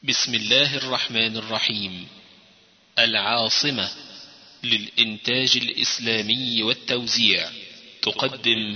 بسم الله الرحمن الرحيم العاصمة للإنتاج الإسلامي والتوزيع تقدم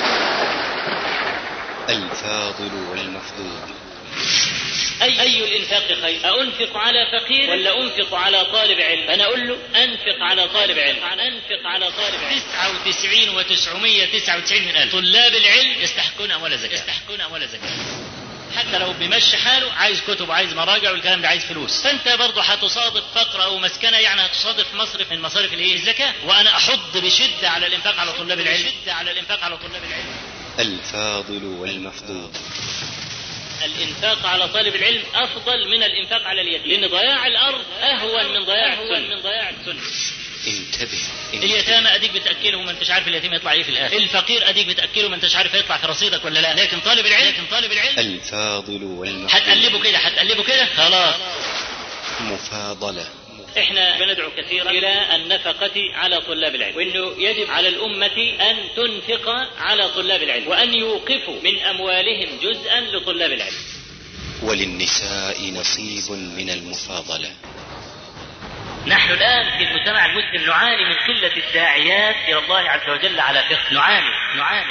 الفاضل والمفضول أي, أي الإنفاق خير أأنفق على فقير ولا أنفق على طالب علم أنا أقول له أنفق على طالب علم أنفق على طالب علم 99 و999 من ألف طلاب العلم يستحقون أموال زكاة يستحقون أموال زكاة حتى لو بيمشي حاله عايز كتب وعايز مراجع والكلام ده عايز فلوس فانت برضه هتصادف فقر او مسكنه يعني هتصادف مصرف من مصارف الايه الزكاه وانا احض بشده على الانفاق على طلاب العلم بشده على الانفاق على طلاب العلم الفاضل والمفضول الانفاق على طالب العلم افضل من الانفاق على اليتيم لان ضياع الارض اهون من ضياع اهون من ضياع السنه انتبه, انتبه. اليتامى اديك بتاكله وما انتش عارف اليتيم يطلع ايه في الاخر الفقير اديك بتاكله ما انتش عارف يطلع في رصيدك ولا لا لكن طالب العلم لكن طالب العلم الفاضل والمفضول هتقلبه كده هتقلبه كده خلاص مفاضلة احنا بندعو كثيرا الى النفقة على طلاب العلم وانه يجب على الامة ان تنفق على طلاب العلم وان يوقفوا من اموالهم جزءا لطلاب العلم وللنساء نصيب من المفاضلة نحن الآن في المجتمع المسلم نعاني من قلة الداعيات إلى الله عز وجل على فقه نعاني نعاني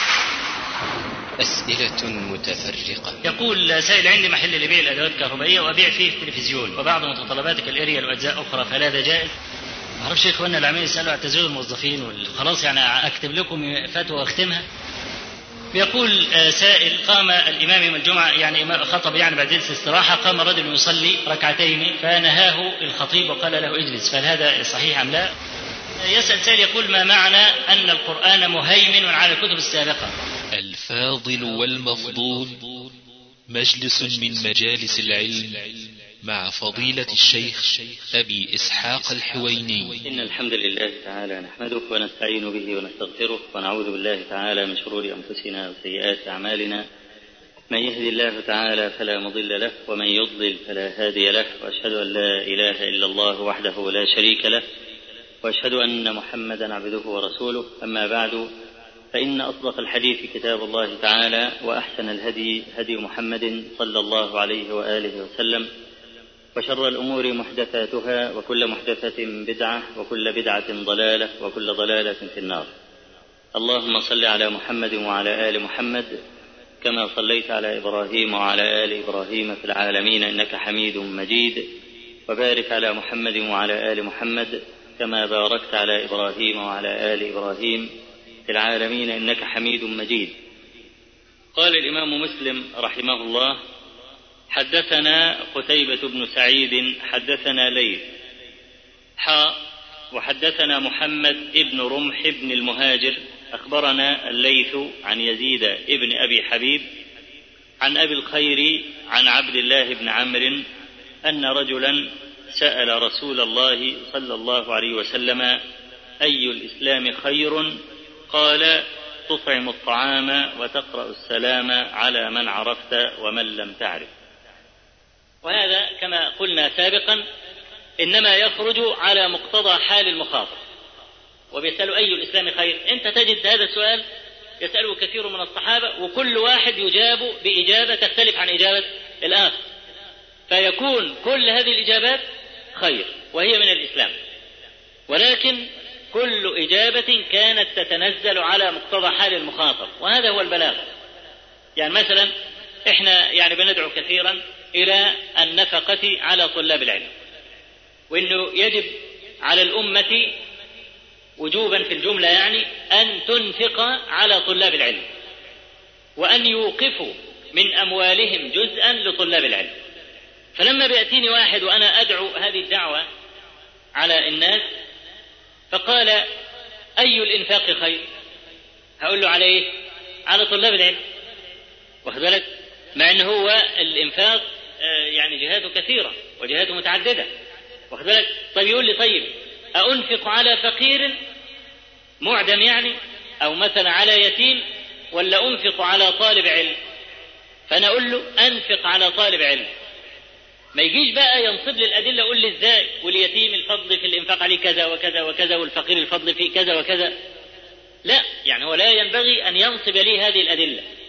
أسئلة متفرقة يقول سائل عندي محل لبيع الأدوات الكهربائية وأبيع فيه التلفزيون وبعض متطلبات كالأريال وأجزاء أخرى فهل هذا جائز؟ ما اعرفش يا اخوانا العميل يسالوا عن تزويد الموظفين خلاص يعني اكتب لكم فتوى واختمها يقول سائل قام الامام يوم الجمعه يعني خطب يعني بعد جلسه استراحه قام رجل يصلي ركعتين فنهاه الخطيب وقال له اجلس فهل هذا صحيح ام لا؟ يسال سائل يقول ما معنى ان القران مهيمن على الكتب السابقه؟ الفاضل والمفضول مجلس من مجالس العلم مع فضيلة الشيخ أبي إسحاق الحويني إن الحمد لله تعالى نحمده ونستعين به ونستغفره ونعوذ بالله تعالى من شرور أنفسنا وسيئات أعمالنا من يهدي الله تعالى فلا مضل له ومن يضلل فلا هادي له وأشهد أن لا إله إلا الله وحده لا شريك له وأشهد أن محمدا عبده ورسوله أما بعد فإن أصدق الحديث كتاب الله تعالى وأحسن الهدي هدي محمد صلى الله عليه وآله وسلم وشر الأمور محدثاتها وكل محدثة بدعة وكل بدعة ضلالة وكل ضلالة في النار اللهم صل على محمد وعلى آل محمد كما صليت على إبراهيم وعلى آل إبراهيم في العالمين إنك حميد مجيد وبارك على محمد وعلى آل محمد كما باركت على إبراهيم وعلى آل إبراهيم في العالمين إنك حميد مجيد قال الإمام مسلم رحمه الله حدثنا قتيبة بن سعيد حدثنا ليث حاء وحدثنا محمد بن رمح بن المهاجر أخبرنا الليث عن يزيد ابن أبي حبيب عن أبي الخير عن عبد الله بن عمرو أن رجلا سأل رسول الله صلى الله عليه وسلم أي الإسلام خير قال تطعم الطعام وتقرأ السلام على من عرفت ومن لم تعرف وهذا كما قلنا سابقا انما يخرج على مقتضى حال المخاطب وبيسأل اي الاسلام خير انت تجد هذا السؤال يسأله كثير من الصحابة وكل واحد يجاب بإجابة تختلف عن إجابة الآخر فيكون كل هذه الإجابات خير وهي من الإسلام ولكن كل إجابة كانت تتنزل على مقتضى حال المخاطب وهذا هو البلاغ يعني مثلا احنا يعني بندعو كثيرا إلى النفقة على طلاب العلم وأنه يجب على الأمة وجوبا في الجملة يعني أن تنفق على طلاب العلم وأن يوقفوا من أموالهم جزءا لطلاب العلم فلما بيأتيني واحد وأنا أدعو هذه الدعوة على الناس فقال أي الإنفاق خير هقول له على إيه على طلاب العلم واخد بالك مع أنه هو الإنفاق يعني جهاته كثيرة وجهاته متعددة واخد بالك طيب يقول لي طيب أنفق على فقير معدم يعني أو مثلا على يتيم ولا أنفق على طالب علم فأنا أقول له أنفق على طالب علم ما يجيش بقى ينصب لي الأدلة يقول لي إزاي واليتيم الفضل في الإنفاق عليه كذا وكذا وكذا والفقير الفضل فيه كذا وكذا لا يعني هو لا ينبغي أن ينصب لي هذه الأدلة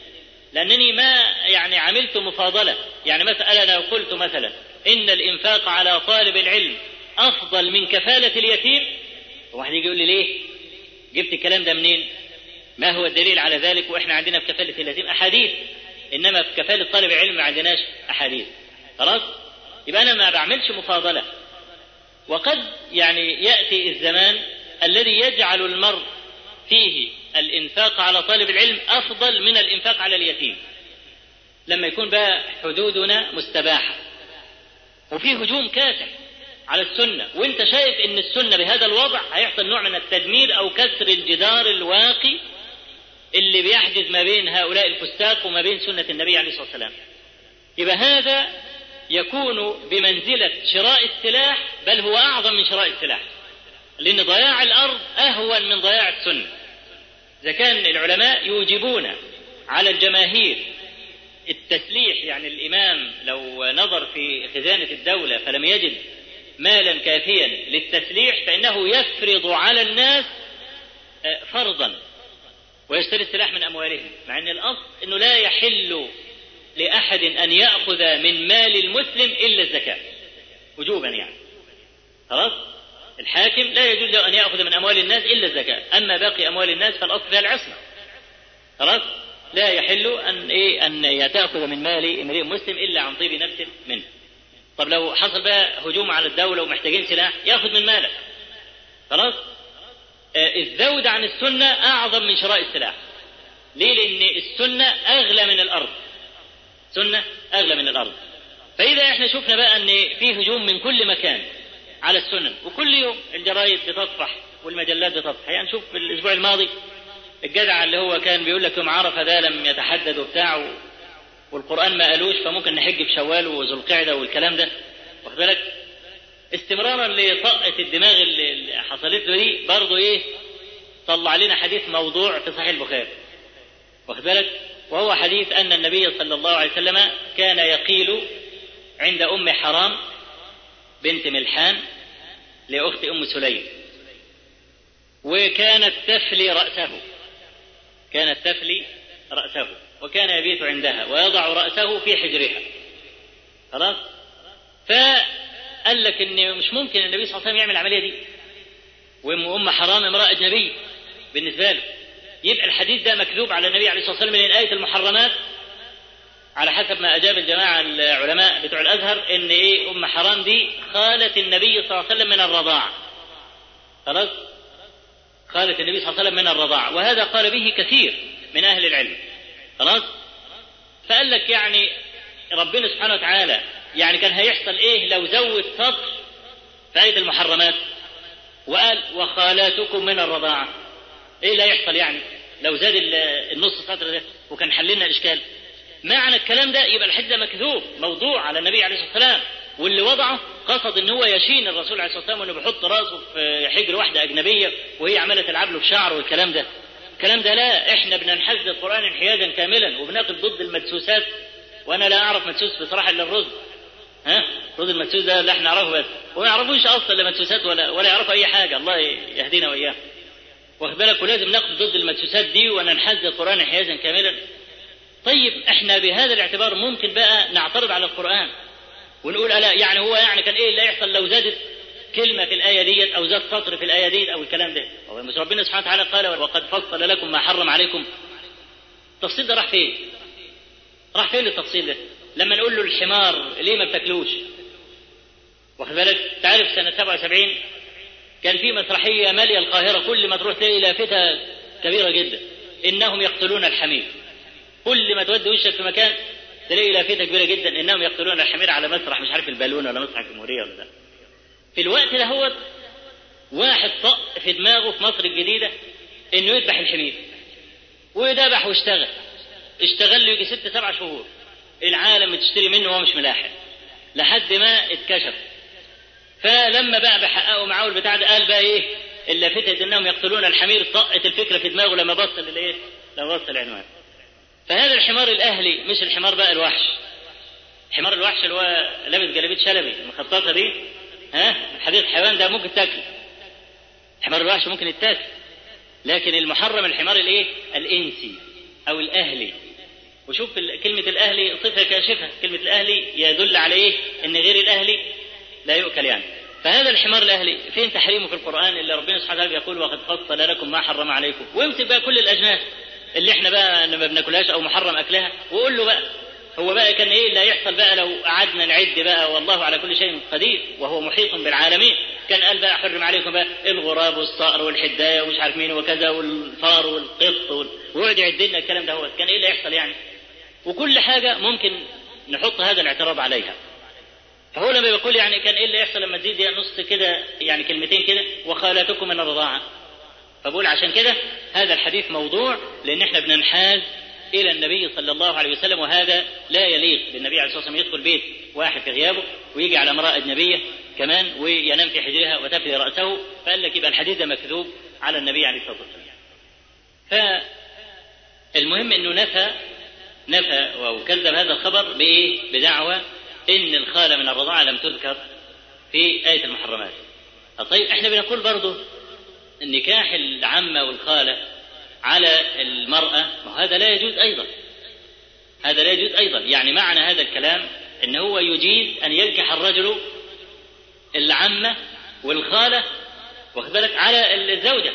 لأنني ما يعني عملت مفاضلة يعني مثلا أنا قلت مثلا إن الإنفاق على طالب العلم أفضل من كفالة اليتيم واحد يجي يقول لي ليه جبت الكلام ده منين ما هو الدليل على ذلك وإحنا عندنا في كفالة اليتيم أحاديث إنما في كفالة طالب العلم ما عندناش أحاديث خلاص يبقى أنا ما بعملش مفاضلة وقد يعني يأتي الزمان الذي يجعل المرء فيه الإنفاق على طالب العلم أفضل من الإنفاق على اليتيم لما يكون بقى حدودنا مستباحة وفي هجوم كاسح على السنة وانت شايف ان السنة بهذا الوضع هيحصل نوع من التدمير او كسر الجدار الواقي اللي بيحجز ما بين هؤلاء الفساق وما بين سنة النبي عليه الصلاة والسلام يبقى هذا يكون بمنزلة شراء السلاح بل هو أعظم من شراء السلاح لأن ضياع الأرض أهون من ضياع السنة إذا كان العلماء يوجبون على الجماهير التسليح يعني الإمام لو نظر في خزانة الدولة فلم يجد مالا كافيا للتسليح فإنه يفرض على الناس فرضا ويشتري السلاح من أموالهم مع أن الأصل أنه لا يحل لأحد أن يأخذ من مال المسلم إلا الزكاة وجوبا يعني خلاص الحاكم لا يجوز له أن يأخذ من أموال الناس إلا الزكاة أما باقي أموال الناس فالأصل فيها العصمة خلاص لا يحل أن إيه أن تأخذ من مال امرئ مسلم إلا عن طيب نفس منه طب لو حصل بقى هجوم على الدولة ومحتاجين سلاح ياخذ من مالك خلاص آه الزود عن السنة أعظم من شراء السلاح ليه لأن السنة أغلى من الأرض سنة أغلى من الأرض فإذا احنا شفنا بقى أن في هجوم من كل مكان على السنن وكل يوم الجرايد بتطفح والمجلات بتطفح يعني شوف الأسبوع الماضي الجدع اللي هو كان بيقول لك يوم عرفة ده لم يتحدد وبتاع والقرآن ما قالوش فممكن نحج بشوال وذو القعدة والكلام ده واخد بالك استمرارا لطاقة الدماغ اللي حصلت له دي برضه ايه طلع لنا حديث موضوع في صحيح البخاري واخد بالك وهو حديث أن النبي صلى الله عليه وسلم كان يقيل عند أم حرام بنت ملحان لأخت أم سليم وكانت تفلي رأسه كانت تفلي رأسه وكان يبيت عندها ويضع رأسه في حجرها خلاص فقال لك ان مش ممكن النبي صلى الله عليه وسلم يعمل العمليه دي وام ام حرام امراه اجنبيه بالنسبه له يبقى الحديث ده مكذوب على النبي عليه الصلاه والسلام من ايه المحرمات على حسب ما اجاب الجماعه العلماء بتوع الازهر ان ايه ام حرام دي خاله النبي صلى الله عليه وسلم من الرضاعه خلاص خاله النبي صلى الله عليه وسلم من الرضاعه وهذا قال به كثير من اهل العلم خلاص فقال لك يعني ربنا سبحانه وتعالى يعني كان هيحصل ايه لو زود سطر في آية المحرمات وقال وخالاتكم من الرضاعة ايه اللي هيحصل يعني لو زاد النص سطر ده وكان حللنا الاشكال معنى الكلام ده يبقى الحديث ده مكذوب موضوع على النبي عليه الصلاه والسلام واللي وضعه قصد ان هو يشين الرسول عليه الصلاه والسلام وانه بيحط راسه في حجر واحده اجنبيه وهي عماله تلعب له في شعره والكلام ده الكلام ده لا احنا بننحاز للقران انحيازا كاملا وبنقف ضد المدسوسات وانا لا اعرف مدسوس بصراحه الا الرز ها الرز المدسوس ده اللي احنا نعرفه بس وما يعرفوش اصلا لا مدسوسات ولا ولا يعرفوا اي حاجه الله يهدينا واياه واخد بالك ولازم نقف ضد المدسوسات دي وننحاز للقران انحيازا كاملا طيب احنا بهذا الاعتبار ممكن بقى نعترض على القران ونقول الا يعني هو يعني كان ايه اللي يحصل لو زادت كلمه في الايه ديت او زاد سطر في الايه ديت او الكلام ده هو مش ربنا سبحانه وتعالى قال وقد فصل لكم ما حرم عليكم التفصيل ده راح فين راح فين التفصيل ده لما نقول له الحمار ليه ما بتاكلوش واخد بالك تعرف سنه 77 كان في مسرحيه ماليه القاهره كل ما تروح تلاقي لافته كبيره جدا انهم يقتلون الحمير كل ما تودي وشك في مكان تلاقي لافته كبيره جدا انهم يقتلون الحمير على مسرح مش عارف البالون ولا مسرح الجمهوريه ولا ده في الوقت ده هو واحد طق في دماغه في مصر الجديده انه يذبح الحمير وذبح واشتغل اشتغل له يجي ست سبع شهور العالم بتشتري منه وهو مش ملاحق لحد ما اتكشف فلما بقى بحققوا معاه البتاع ده قال بقى ايه اللافته انهم يقتلون الحمير طقت الفكره في دماغه لما بص للايه؟ لما بص العنوان فهذا الحمار الاهلي مش الحمار بقى الوحش حمار الوحش اللي هو لابس جلابيه شلبي المخططه دي ها حديقه الحيوان ده ممكن تاكله حمار الوحش ممكن يتاكل لكن المحرم الحمار الايه الانسي او الاهلي وشوف ال- كلمة الأهلي صفة كاشفة كلمة الأهلي يدل على إيه إن غير الأهلي لا يؤكل يعني فهذا الحمار الأهلي فين تحريمه في القرآن اللي ربنا سبحانه وتعالى يقول وقد فصل لكم ما حرم عليكم وامسك بقى كل الأجناس اللي احنا بقى ما بناكلهاش أو محرم أكلها وقول له بقى هو بقى كان ايه اللي هيحصل بقى لو قعدنا نعد بقى والله على كل شيء قدير وهو محيط بالعالمين كان قال بقى حرم عليكم بقى الغراب والصقر والحدايه ومش عارف مين وكذا والفار والقط وال- ويقعد يعد لنا الكلام ده هو كان ايه اللي يحصل يعني وكل حاجه ممكن نحط هذا الاعتراض عليها فهو لما بيقول يعني كان ايه اللي يحصل لما تزيد نص كده يعني كلمتين كده وخالتكم من الرضاعه فبقول عشان كده هذا الحديث موضوع لان احنا بننحاز الى النبي صلى الله عليه وسلم وهذا لا يليق بالنبي عليه الصلاه والسلام يدخل بيت واحد في غيابه ويجي على امراه اجنبيه كمان وينام في حجرها وتفلي راسه فقال لك يبقى الحديث ده مكذوب على النبي عليه الصلاه والسلام. فالمهم انه نفى نفى وكذب هذا الخبر بايه؟ بدعوى ان الخاله من الرضاعه لم تذكر في ايه المحرمات. طيب احنا بنقول برضه النكاح العمة والخالة على المرأة وهذا لا يجوز أيضا هذا لا يجوز أيضا يعني معنى هذا الكلام أن هو يجيز أن ينكح الرجل العمة والخالة واخد بالك على الزوجة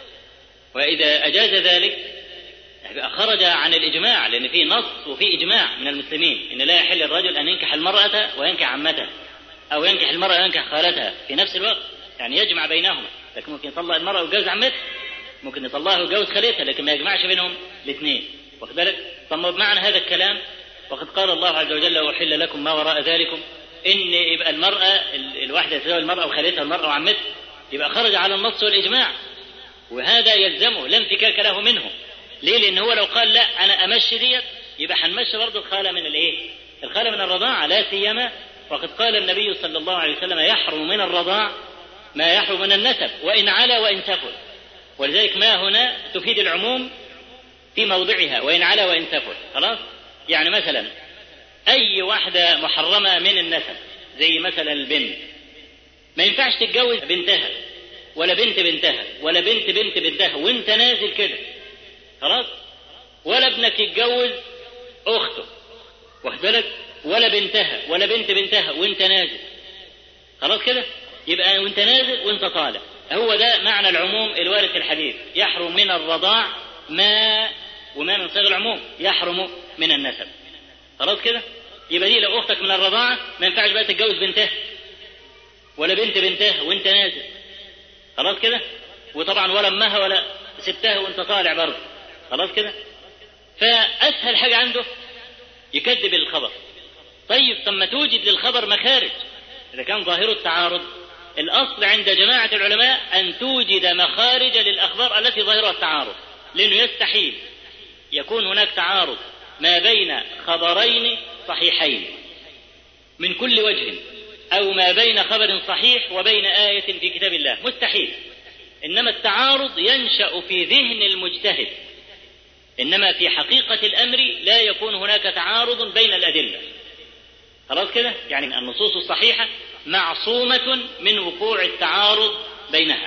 وإذا أجاز ذلك يبقى خرج عن الإجماع لأن في نص وفي إجماع من المسلمين أن لا يحل الرجل أن ينكح المرأة وينكح عمتها أو ينكح المرأة وينكح خالتها في نفس الوقت يعني يجمع بينهما لكن ممكن يطلق المرأة ويتجوز عمتها ممكن يطلقها ويتجوز خالتها لكن ما يجمعش بينهم الاثنين واخد بالك طب ما بمعنى هذا الكلام وقد قال الله عز وجل وحل لكم ما وراء ذلكم ان يبقى المرأة ال- الواحدة تتزوج المرأة وخالتها المرأة وعمتها يبقى خرج على النص والإجماع وهذا يلزمه لا انفكاك له منه ليه لأن هو لو قال لا أنا أمشي ديت يبقى هنمشي برضه الخالة من الإيه الخالة من الرضاعة لا سيما وقد قال النبي صلى الله عليه وسلم يحرم من الرضاع ما يحرم من النسب وإن علا وإن سفل ولذلك ما هنا تفيد العموم في موضعها وإن علا وإن سفل خلاص يعني مثلا أي واحدة محرمة من النسب زي مثلا البنت ما ينفعش تتجوز بنتها ولا بنت بنتها ولا بنت بنت بنتها وانت نازل كده خلاص ولا ابنك يتجوز اخته واخد بالك ولا بنتها ولا بنت بنتها وانت نازل خلاص كده يبقى وانت نازل وانت طالع هو ده معنى العموم الوارد في الحديث يحرم من الرضاع ما وما من صيغ العموم يحرم من النسب خلاص كده يبقى دي لو اختك من الرضاعه ما ينفعش بقى تتجوز بنتها ولا بنت بنتها وانت نازل خلاص كده وطبعا ولا امها ولا سبتها وانت طالع برضه خلاص كده فاسهل حاجه عنده يكذب الخبر طيب ثم ما توجد للخبر مخارج اذا كان ظاهر التعارض الاصل عند جماعه العلماء ان توجد مخارج للاخبار التي ظاهرها التعارض لانه يستحيل يكون هناك تعارض ما بين خبرين صحيحين من كل وجه او ما بين خبر صحيح وبين ايه في كتاب الله مستحيل انما التعارض ينشا في ذهن المجتهد انما في حقيقه الامر لا يكون هناك تعارض بين الادله خلاص كده يعني النصوص الصحيحه معصومه من وقوع التعارض بينها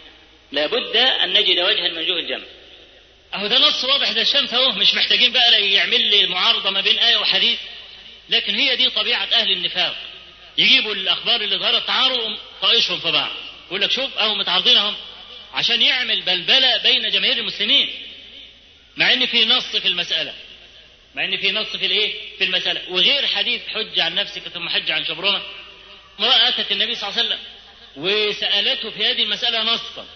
لابد ان نجد وجها من وجوه الجمع اهو ده نص واضح ده الشمس اهو مش محتاجين بقى يعمل لي معارضه ما بين ايه وحديث لكن هي دي طبيعه اهل النفاق يجيبوا الاخبار اللي ظهرت تعارض طائشهم في بعض يقول لك شوف اهو متعارضين اهم عشان يعمل بلبله بين جماهير المسلمين مع ان في نص في المساله مع ان في نص في الايه في المساله وغير حديث حج عن نفسك ثم حج عن شبرمه امراه اتت النبي صلى الله عليه وسلم وسالته في هذه المساله نصا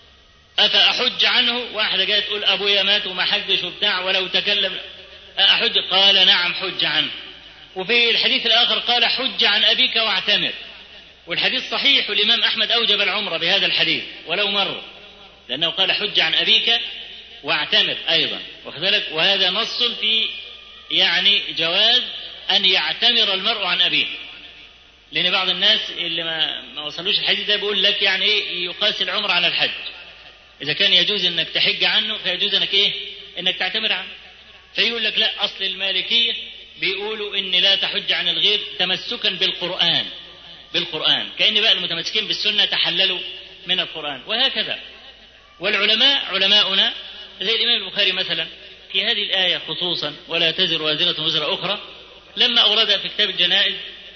افاحج عنه واحده جايه تقول ابويا مات وما حجش وبتاع ولو تكلم احج قال نعم حج عنه وفي الحديث الاخر قال حج عن ابيك واعتمر والحديث صحيح والامام احمد اوجب العمره بهذا الحديث ولو مره لانه قال حج عن ابيك واعتمر ايضا واخد بالك وهذا نص في يعني جواز ان يعتمر المرء عن ابيه لان بعض الناس اللي ما ما وصلوش الحديث ده بيقول لك يعني ايه يقاس العمر على الحج اذا كان يجوز انك تحج عنه فيجوز انك ايه انك تعتمر عنه فيقول لك لا اصل المالكيه بيقولوا ان لا تحج عن الغير تمسكا بالقران بالقران كان بقى المتمسكين بالسنه تحللوا من القران وهكذا والعلماء علماؤنا زي الامام البخاري مثلا في هذه الآية خصوصا ولا تزر وازرة وزر أخرى لما أوردها في كتاب الجنائز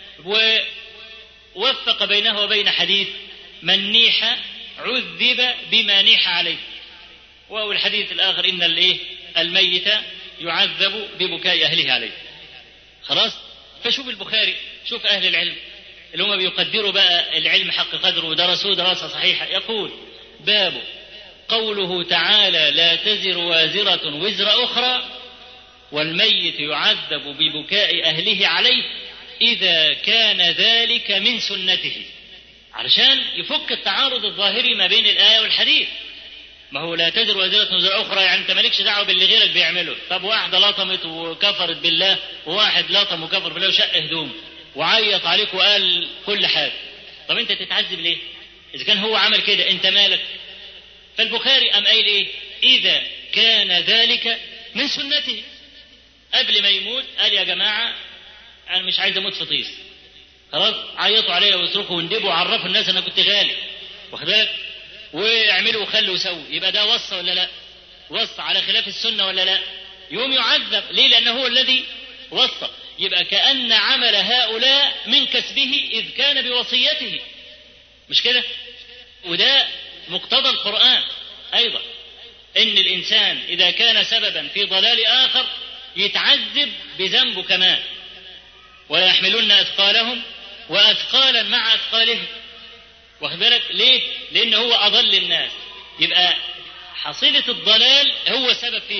ووفق بينه وبين حديث من نيح عذب بما نيح عليه وهو الحديث الآخر إن الإيه الميت يعذب ببكاء أهله عليه خلاص فشوف البخاري شوف أهل العلم اللي هم بيقدروا بقى العلم حق قدره ودرسوه دراسة صحيحة يقول باب قوله تعالى لا تزر وازرة وزر أخرى والميت يعذب ببكاء أهله عليه إذا كان ذلك من سنته علشان يفك التعارض الظاهري ما بين الآية والحديث ما هو لا تزر وازرة وزر أخرى يعني أنت مالكش دعوة باللي غيرك بيعمله طب واحدة لطمت وكفرت بالله وواحد لطم وكفر بالله وشق هدوم وعيط عليك وقال كل حاجة طب أنت تتعذب ليه؟ إذا كان هو عمل كده أنت مالك؟ فالبخاري قام قايل إيه؟ إذا كان ذلك من سنته قبل ما يموت قال يا جماعة أنا مش عايز أموت في طيس خلاص عيطوا عليا ويصرخوا ويندبوا وعرفوا الناس أنا كنت غالي واخد بالك؟ واعملوا وخلوا وسووا يبقى ده وصى ولا لا؟ وصى على خلاف السنة ولا لا؟ يوم يعذب ليه؟ لأنه هو الذي وصى يبقى كأن عمل هؤلاء من كسبه إذ كان بوصيته مش كده؟ وده مقتضى القرآن أيضا إن الإنسان إذا كان سببا في ضلال آخر يتعذب بذنبه كمان ويحملن أثقالهم وأثقالا مع أثقالهم واخد بالك ليه؟ لأن هو أضل الناس يبقى حصيلة الضلال هو سبب فيه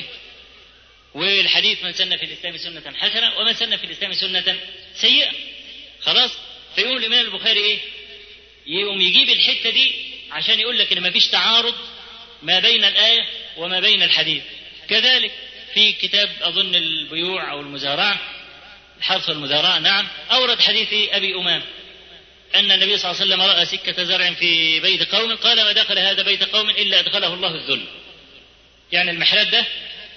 والحديث من سن في الإسلام سنة حسنة ومن سن في الإسلام سنة سيئة خلاص فيقول الإمام البخاري إيه؟ يقوم يجيب الحتة دي عشان يقول لك إن مفيش تعارض ما بين الآية وما بين الحديث كذلك في كتاب أظن البيوع أو المزارعة الحرث والمزارعة نعم أورد حديث أبي أمام أن النبي صلى الله عليه وسلم رأى سكة زرع في بيت قوم قال ما دخل هذا بيت قوم إلا أدخله الله الذل يعني المحراب ده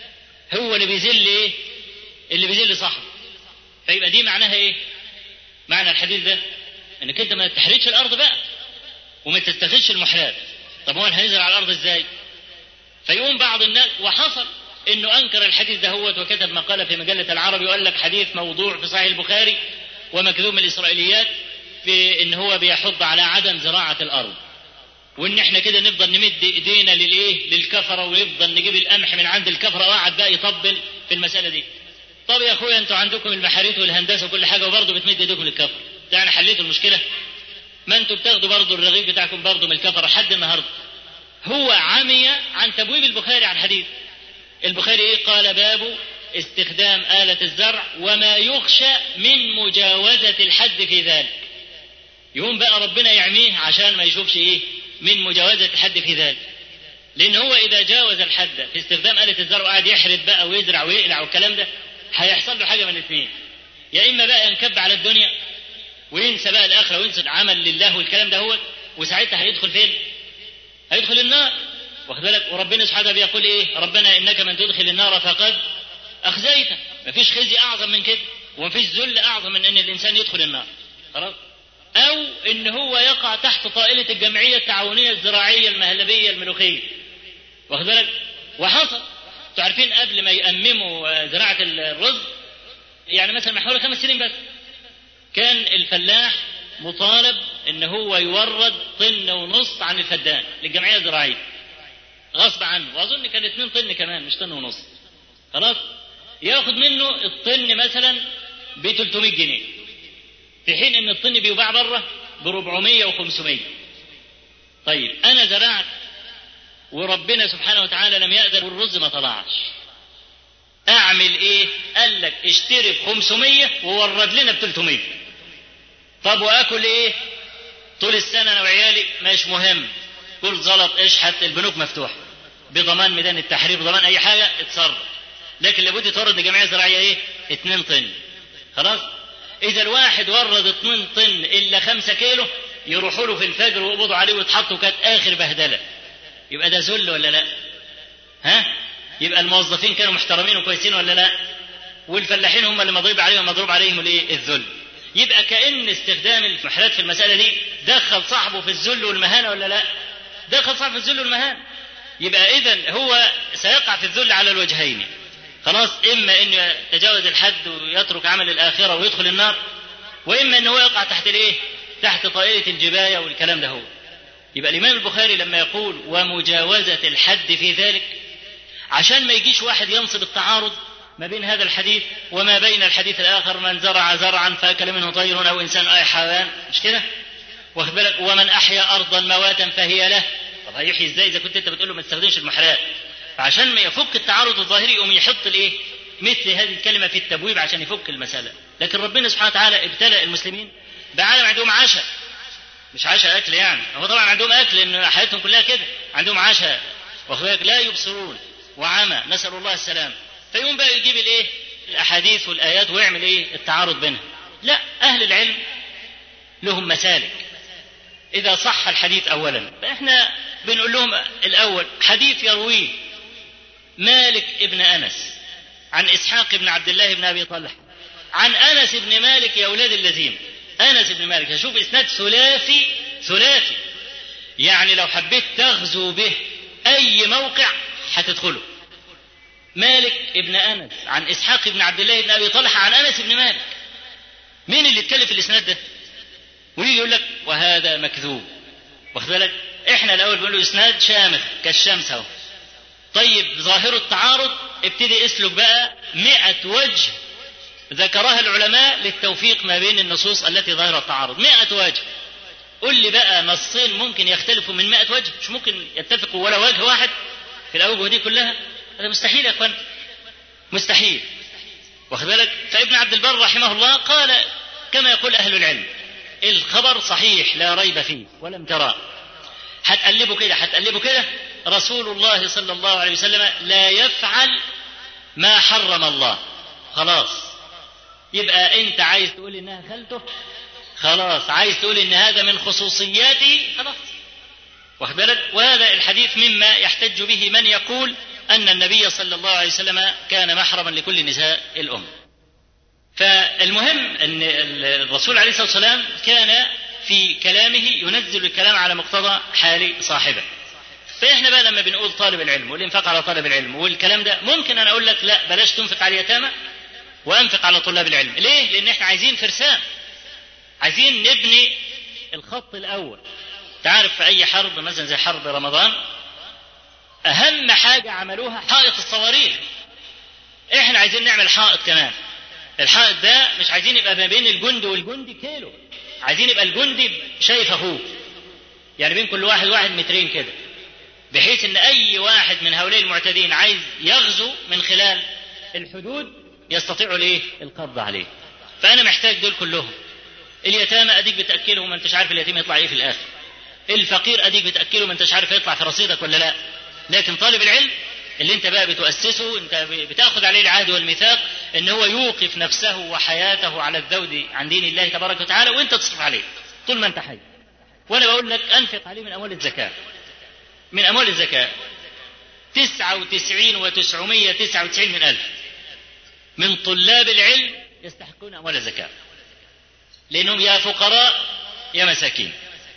هو اللي بيذل إيه اللي بيذل صاحبه فيبقى دي معناها إيه معنى الحديث ده انك انت ما تحرقش الارض بقى وما تستخدش المحراب طب هو هينزل على الارض ازاي فيقوم بعض الناس وحصل انه انكر الحديث ده هو وكتب مقاله في مجله العربي وقال لك حديث موضوع في صحيح البخاري ومكذوب من الاسرائيليات في ان هو بيحض على عدم زراعه الارض وان احنا كده نفضل نمد ايدينا للايه للكفره ونفضل نجيب القمح من عند الكفره وقعد بقى يطبل في المساله دي طب يا اخويا انتوا عندكم المحاريت والهندسه وكل حاجه وبرضه بتمد ايديكم للكفره ده يعني حليتوا المشكله ما انتوا بتاخدوا برضه الرغيف بتاعكم برضه من الكفره لحد النهارده هو عمي عن تبويب البخاري عن الحديث البخاري ايه قال باب استخدام آلة الزرع وما يخشى من مجاوزة الحد في ذلك يقوم بقى ربنا يعميه عشان ما يشوفش ايه من مجاوزة الحد في ذلك لأن هو إذا جاوز الحد في استخدام آلة الزرع وقعد يحرد بقى ويزرع ويقلع والكلام ده هيحصل له حاجة من الاثنين يا إما بقى ينكب على الدنيا وينسى بقى الآخرة وينسى العمل لله والكلام ده هو وساعتها هيدخل فين؟ هيدخل النار واخد بالك وربنا سبحانه بيقول ايه؟ ربنا انك من تدخل النار فقد اخزيته مفيش خزي اعظم من كده ومفيش ذل اعظم من ان الانسان يدخل النار خلاص؟ او ان هو يقع تحت طائله الجمعيه التعاونيه الزراعيه المهلبيه الملوخيه واخد بالك؟ وحصل انتوا عارفين قبل ما يأمموا زراعه الرز يعني مثلا من حوالي خمس سنين بس كان الفلاح مطالب ان هو يورد طن ونص عن الفدان للجمعيه الزراعيه غصب عنه واظن كان اتنين طن كمان مش طن ونص خلاص ياخد منه الطن مثلا ب 300 جنيه في حين ان الطن بيباع بره ب 400 و500 طيب انا زرعت وربنا سبحانه وتعالى لم يأذن والرز ما طلعش اعمل ايه قال لك اشتري ب 500 وورد لنا ب 300 طب واكل ايه طول السنه انا وعيالي مش مهم كل زلط اشحت البنوك مفتوحه بضمان ميدان التحرير بضمان اي حاجه اتصرف لكن لابد تورد لجمعيه زراعيه ايه 2 طن خلاص اذا الواحد ورد 2 طن الا 5 كيلو يروحوا له في الفجر ويقبضوا عليه ويتحطوا كانت اخر بهدله يبقى ده ذل ولا لا ها يبقى الموظفين كانوا محترمين وكويسين ولا لا والفلاحين هم اللي مضروب عليهم مضروب عليهم الايه الذل يبقى كأن استخدام المحلات في المسألة دي دخل صاحبه في الذل والمهانة ولا لا؟ دخل صاحبه في الذل والمهانة. يبقى إذا هو سيقع في الذل على الوجهين. خلاص اما انه يتجاوز الحد ويترك عمل الاخره ويدخل النار واما انه يقع تحت الايه؟ تحت طائله الجبايه والكلام ده هو. يبقى الامام البخاري لما يقول ومجاوزه الحد في ذلك عشان ما يجيش واحد ينصب التعارض ما بين هذا الحديث وما بين الحديث الاخر من زرع زرعا فاكل منه طير او انسان او حيوان مش كده؟ واخد بالك ومن احيا ارضا مواتا فهي له طب هيحيي ازاي اذا كنت انت بتقول له ما تستخدمش المحرقات فعشان ما يفك التعارض الظاهري يقوم يحط الايه؟ مثل هذه الكلمه في التبويب عشان يفك المساله لكن ربنا سبحانه وتعالى ابتلى المسلمين بعالم عندهم عشاء مش عشاء اكل يعني هو طبعا عندهم اكل لان حياتهم كلها كده عندهم عشاء واخد بالك لا يبصرون وعمى نسال الله السلام فيقوم بقى يجيب الايه؟ الاحاديث والايات ويعمل ايه؟ التعارض بينها لا اهل العلم لهم مسالك إذا صح الحديث أولا فإحنا بنقول لهم الأول حديث يرويه مالك ابن أنس عن إسحاق بن عبد الله بن أبي طلحة عن أنس بن مالك يا أولاد الذين أنس بن مالك هشوف إسناد ثلاثي ثلاثي يعني لو حبيت تغزو به أي موقع هتدخله مالك ابن أنس عن إسحاق بن عبد الله بن أبي طلحة عن أنس بن مالك مين اللي اتكلم في الإسناد ده؟ ويجي يقول لك وهذا مكذوب واخد بالك احنا الاول بنقول له اسناد شامخ كالشمس اهو طيب ظاهر التعارض ابتدي اسلك بقى مئة وجه ذكرها العلماء للتوفيق ما بين النصوص التي ظاهرها التعارض مئة وجه قل لي بقى نصين ممكن يختلفوا من مئة وجه مش ممكن يتفقوا ولا وجه واحد في الأوجه دي كلها هذا مستحيل يا اخوان مستحيل واخد بالك فابن عبد البر رحمه الله قال كما يقول أهل العلم الخبر صحيح لا ريب فيه ولم ترى هتقلبه كده هتقلبه كده رسول الله صلى الله عليه وسلم لا يفعل ما حرم الله خلاص يبقى انت عايز تقول انها خالته خلاص عايز تقول ان هذا من خصوصياتي خلاص واخد بالك وهذا الحديث مما يحتج به من يقول ان النبي صلى الله عليه وسلم كان محرما لكل نساء الامه فالمهم ان الرسول عليه الصلاه والسلام كان في كلامه ينزل الكلام على مقتضى حال صاحبه. فاحنا بقى لما بنقول طالب العلم والانفاق على طالب العلم والكلام ده ممكن انا اقول لك لا بلاش تنفق على اليتامى وانفق على طلاب العلم، ليه؟ لان احنا عايزين فرسان. عايزين نبني الخط الاول. تعرف في اي حرب مثلا زي حرب رمضان اهم حاجه عملوها حائط الصواريخ. احنا عايزين نعمل حائط كمان. الحائط ده مش عايزين يبقى ما بين الجندي والجندي كيلو عايزين يبقى الجندي شايف اخوه يعني بين كل واحد واحد مترين كده بحيث ان اي واحد من هؤلاء المعتدين عايز يغزو من خلال الحدود يستطيع الايه القبض عليه فانا محتاج دول كلهم اليتامى اديك بتاكله ما انتش عارف اليتيم يطلع ايه في الاخر الفقير اديك بتاكله ما انتش عارف يطلع في رصيدك ولا لا لكن طالب العلم اللي انت بقى بتؤسسه انت بتاخذ عليه العهد والميثاق ان هو يوقف نفسه وحياته على الذود عن دين الله تبارك وتعالى وانت تصرف عليه طول ما انت حي وانا بقول لك انفق عليه من اموال الزكاه من اموال الزكاه تسعة وتسعين وتسعمية تسعة وتسعين من ألف من طلاب العلم يستحقون أموال الزكاة لأنهم يا فقراء يا مساكين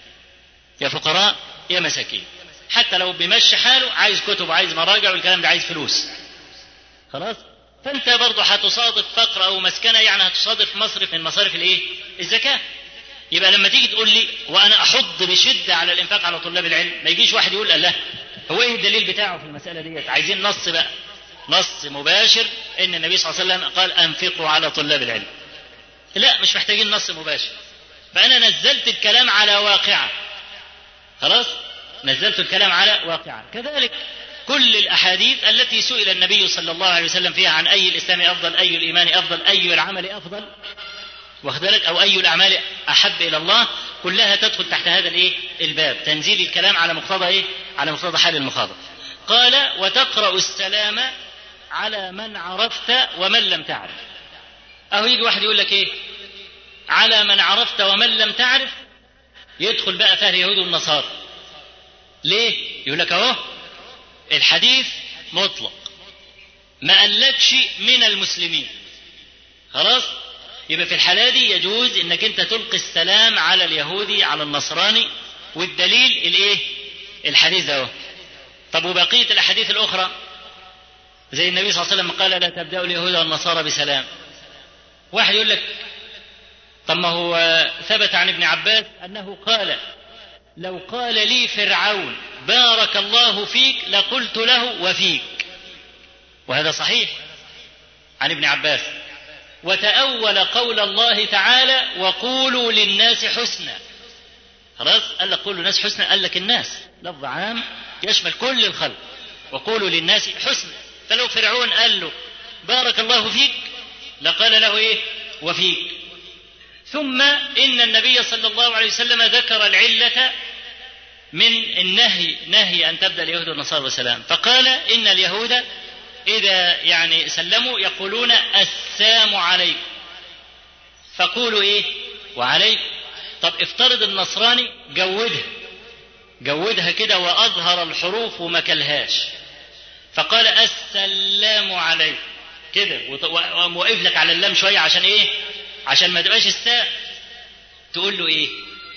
يا فقراء يا مساكين حتى لو بيمشي حاله عايز كتب عايز مراجع والكلام ده عايز فلوس خلاص فانت برضه هتصادف فقر او مسكنه يعني هتصادف مصرف من مصارف الايه الزكاه يبقى لما تيجي تقول لي وانا احض بشده على الانفاق على طلاب العلم ما يجيش واحد يقول الله هو ايه الدليل بتاعه في المساله ديت عايزين نص بقى نص مباشر ان النبي صلى الله عليه وسلم قال انفقوا على طلاب العلم لا مش محتاجين نص مباشر فانا نزلت الكلام على واقعه خلاص نزلت الكلام على واقعة كذلك كل الأحاديث التي سئل النبي صلى الله عليه وسلم فيها عن أي الإسلام أفضل أي الإيمان أفضل أي العمل أفضل واخد بالك أو أي الأعمال أحب إلى الله كلها تدخل تحت هذا الإيه الباب تنزيل الكلام على مقتضى إيه على مقتضى حال المخاطب قال وتقرأ السلام على من عرفت ومن لم تعرف أهو يجي واحد يقول لك إيه على من عرفت ومن لم تعرف يدخل بقى فيها اليهود والنصارى ليه؟ يقول لك اهو الحديث مطلق ما قالكش من المسلمين خلاص يبقى في الحالة دي يجوز انك انت تلقي السلام على اليهودي على النصراني والدليل الايه الحديث اهو طب وبقية الاحاديث الاخرى زي النبي صلى الله عليه وسلم قال لا تبدأوا اليهود والنصارى بسلام واحد يقول لك طب ما هو ثبت عن ابن عباس أنه قال لو قال لي فرعون بارك الله فيك لقلت له وفيك وهذا صحيح عن ابن عباس وتأول قول الله تعالى وقولوا للناس حسنا خلاص قال لك قولوا للناس حسنا قال لك الناس لفظ عام يشمل كل الخلق وقولوا للناس حسنا فلو فرعون قال له بارك الله فيك لقال له ايه وفيك ثم ان النبي صلى الله عليه وسلم ذكر العله من النهي نهي ان تبدا اليهود والنصارى بالسلام فقال ان اليهود اذا يعني سلموا يقولون السلام عليكم فقولوا ايه وعليكم طب افترض النصراني جودها جودها كده واظهر الحروف وما كلهاش فقال السلام عليكم كده وقام واقف لك على اللام شويه عشان ايه عشان ما تبقاش الساء تقول له ايه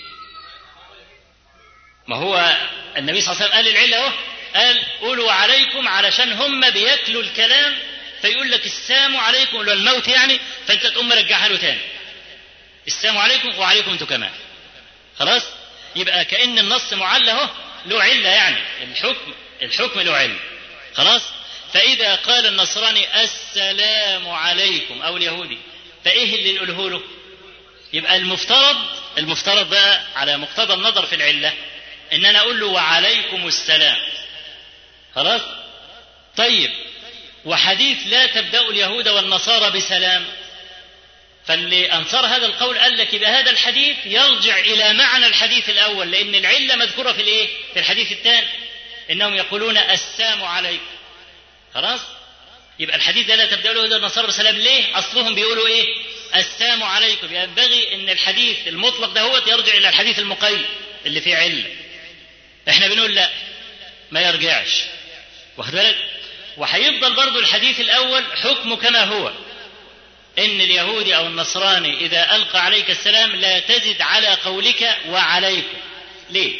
ما هو النبي صلى الله عليه وسلم قال العله اهو قال قولوا عليكم علشان هم بياكلوا الكلام فيقول لك السلام عليكم اللي هو الموت يعني فانت تقوم مرجعها له تاني السلام عليكم وعليكم انتم كمان خلاص يبقى كأن النص معلى اهو له علة يعني الحكم الحكم له علة خلاص فإذا قال النصراني السلام عليكم أو اليهودي فإيه اللي نقوله له؟ يبقى المفترض المفترض بقى على مقتضى النظر في العلة إن أنا أقول له وعليكم السلام خلاص؟ طيب وحديث لا تبدأ اليهود والنصارى بسلام فاللي أنصر هذا القول قال لك يبقى هذا الحديث يرجع إلى معنى الحديث الأول لأن العلة مذكورة في الإيه؟ في الحديث الثاني إنهم يقولون السلام عليكم خلاص؟ يبقى الحديث ده لا تبدأ له اليهود والنصارى بسلام ليه؟ أصلهم بيقولوا إيه؟ السلام عليكم ينبغي أن الحديث المطلق ده هو يرجع إلى الحديث المقيد اللي فيه علة إحنا بنقول لا ما يرجعش واخد بالك؟ وهيفضل برضه الحديث الأول حكمه كما هو إن اليهودي أو النصراني إذا ألقى عليك السلام لا تزد على قولك وعليكم ليه؟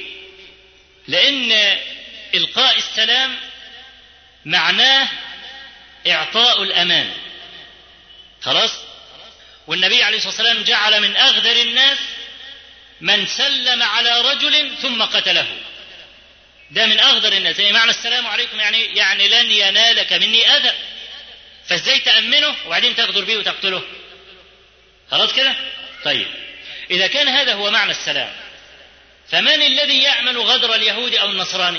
لأن إلقاء السلام معناه إعطاء الأمان خلاص؟ والنبي عليه الصلاة والسلام جعل من أغدر الناس من سلم على رجل ثم قتله ده من أغدر الناس يعني معنى السلام عليكم يعني يعني لن ينالك مني أذى فازاي تأمنه وبعدين تغدر به وتقتله خلاص كده طيب إذا كان هذا هو معنى السلام فمن الذي يأمن غدر اليهود أو النصراني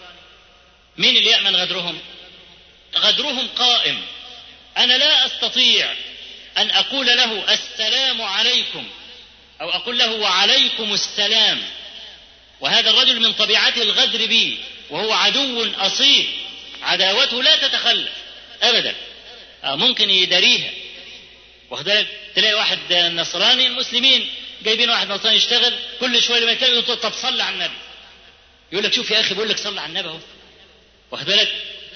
مين اللي يأمن غدرهم غدرهم قائم أنا لا أستطيع أن أقول له السلام عليكم أو أقول له وعليكم السلام وهذا الرجل من طبيعته الغدر بي وهو عدو أصيل عداوته لا تتخلف أبدا ممكن يداريها واخد بالك تلاقي واحد نصراني المسلمين جايبين واحد نصراني يشتغل كل شويه لما يتكلم يقول طب صلي على النبي يقول لك شوف يا اخي بقول لك صلي على النبي اهو واخد بالك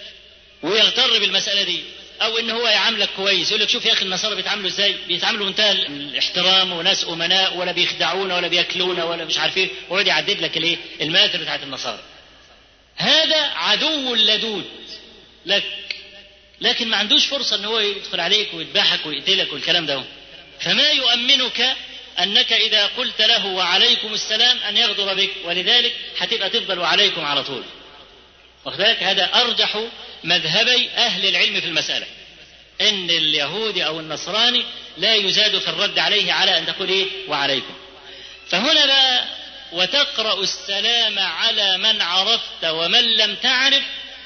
ويغتر بالمساله دي او ان هو يعاملك كويس يقول لك شوف يا اخي النصارى بيتعاملوا ازاي بيتعاملوا منتهى الاحترام وناس امناء ولا بيخدعونا ولا بياكلونا ولا مش عارف ايه ويقعد يعدد لك الايه المآثر بتاعت النصارى هذا عدو لدود لك لكن ما عندوش فرصة ان هو يدخل عليك ويذبحك ويقتلك والكلام ده فما يؤمنك انك اذا قلت له وعليكم السلام ان يغدر بك ولذلك هتبقى تفضل وعليكم على طول واخد بالك هذا ارجح مذهبي اهل العلم في المسألة ان اليهودي او النصراني لا يزاد في الرد عليه على ان تقول ايه وعليكم فهنا بقى وتقرأ السلام على من عرفت ومن لم تعرف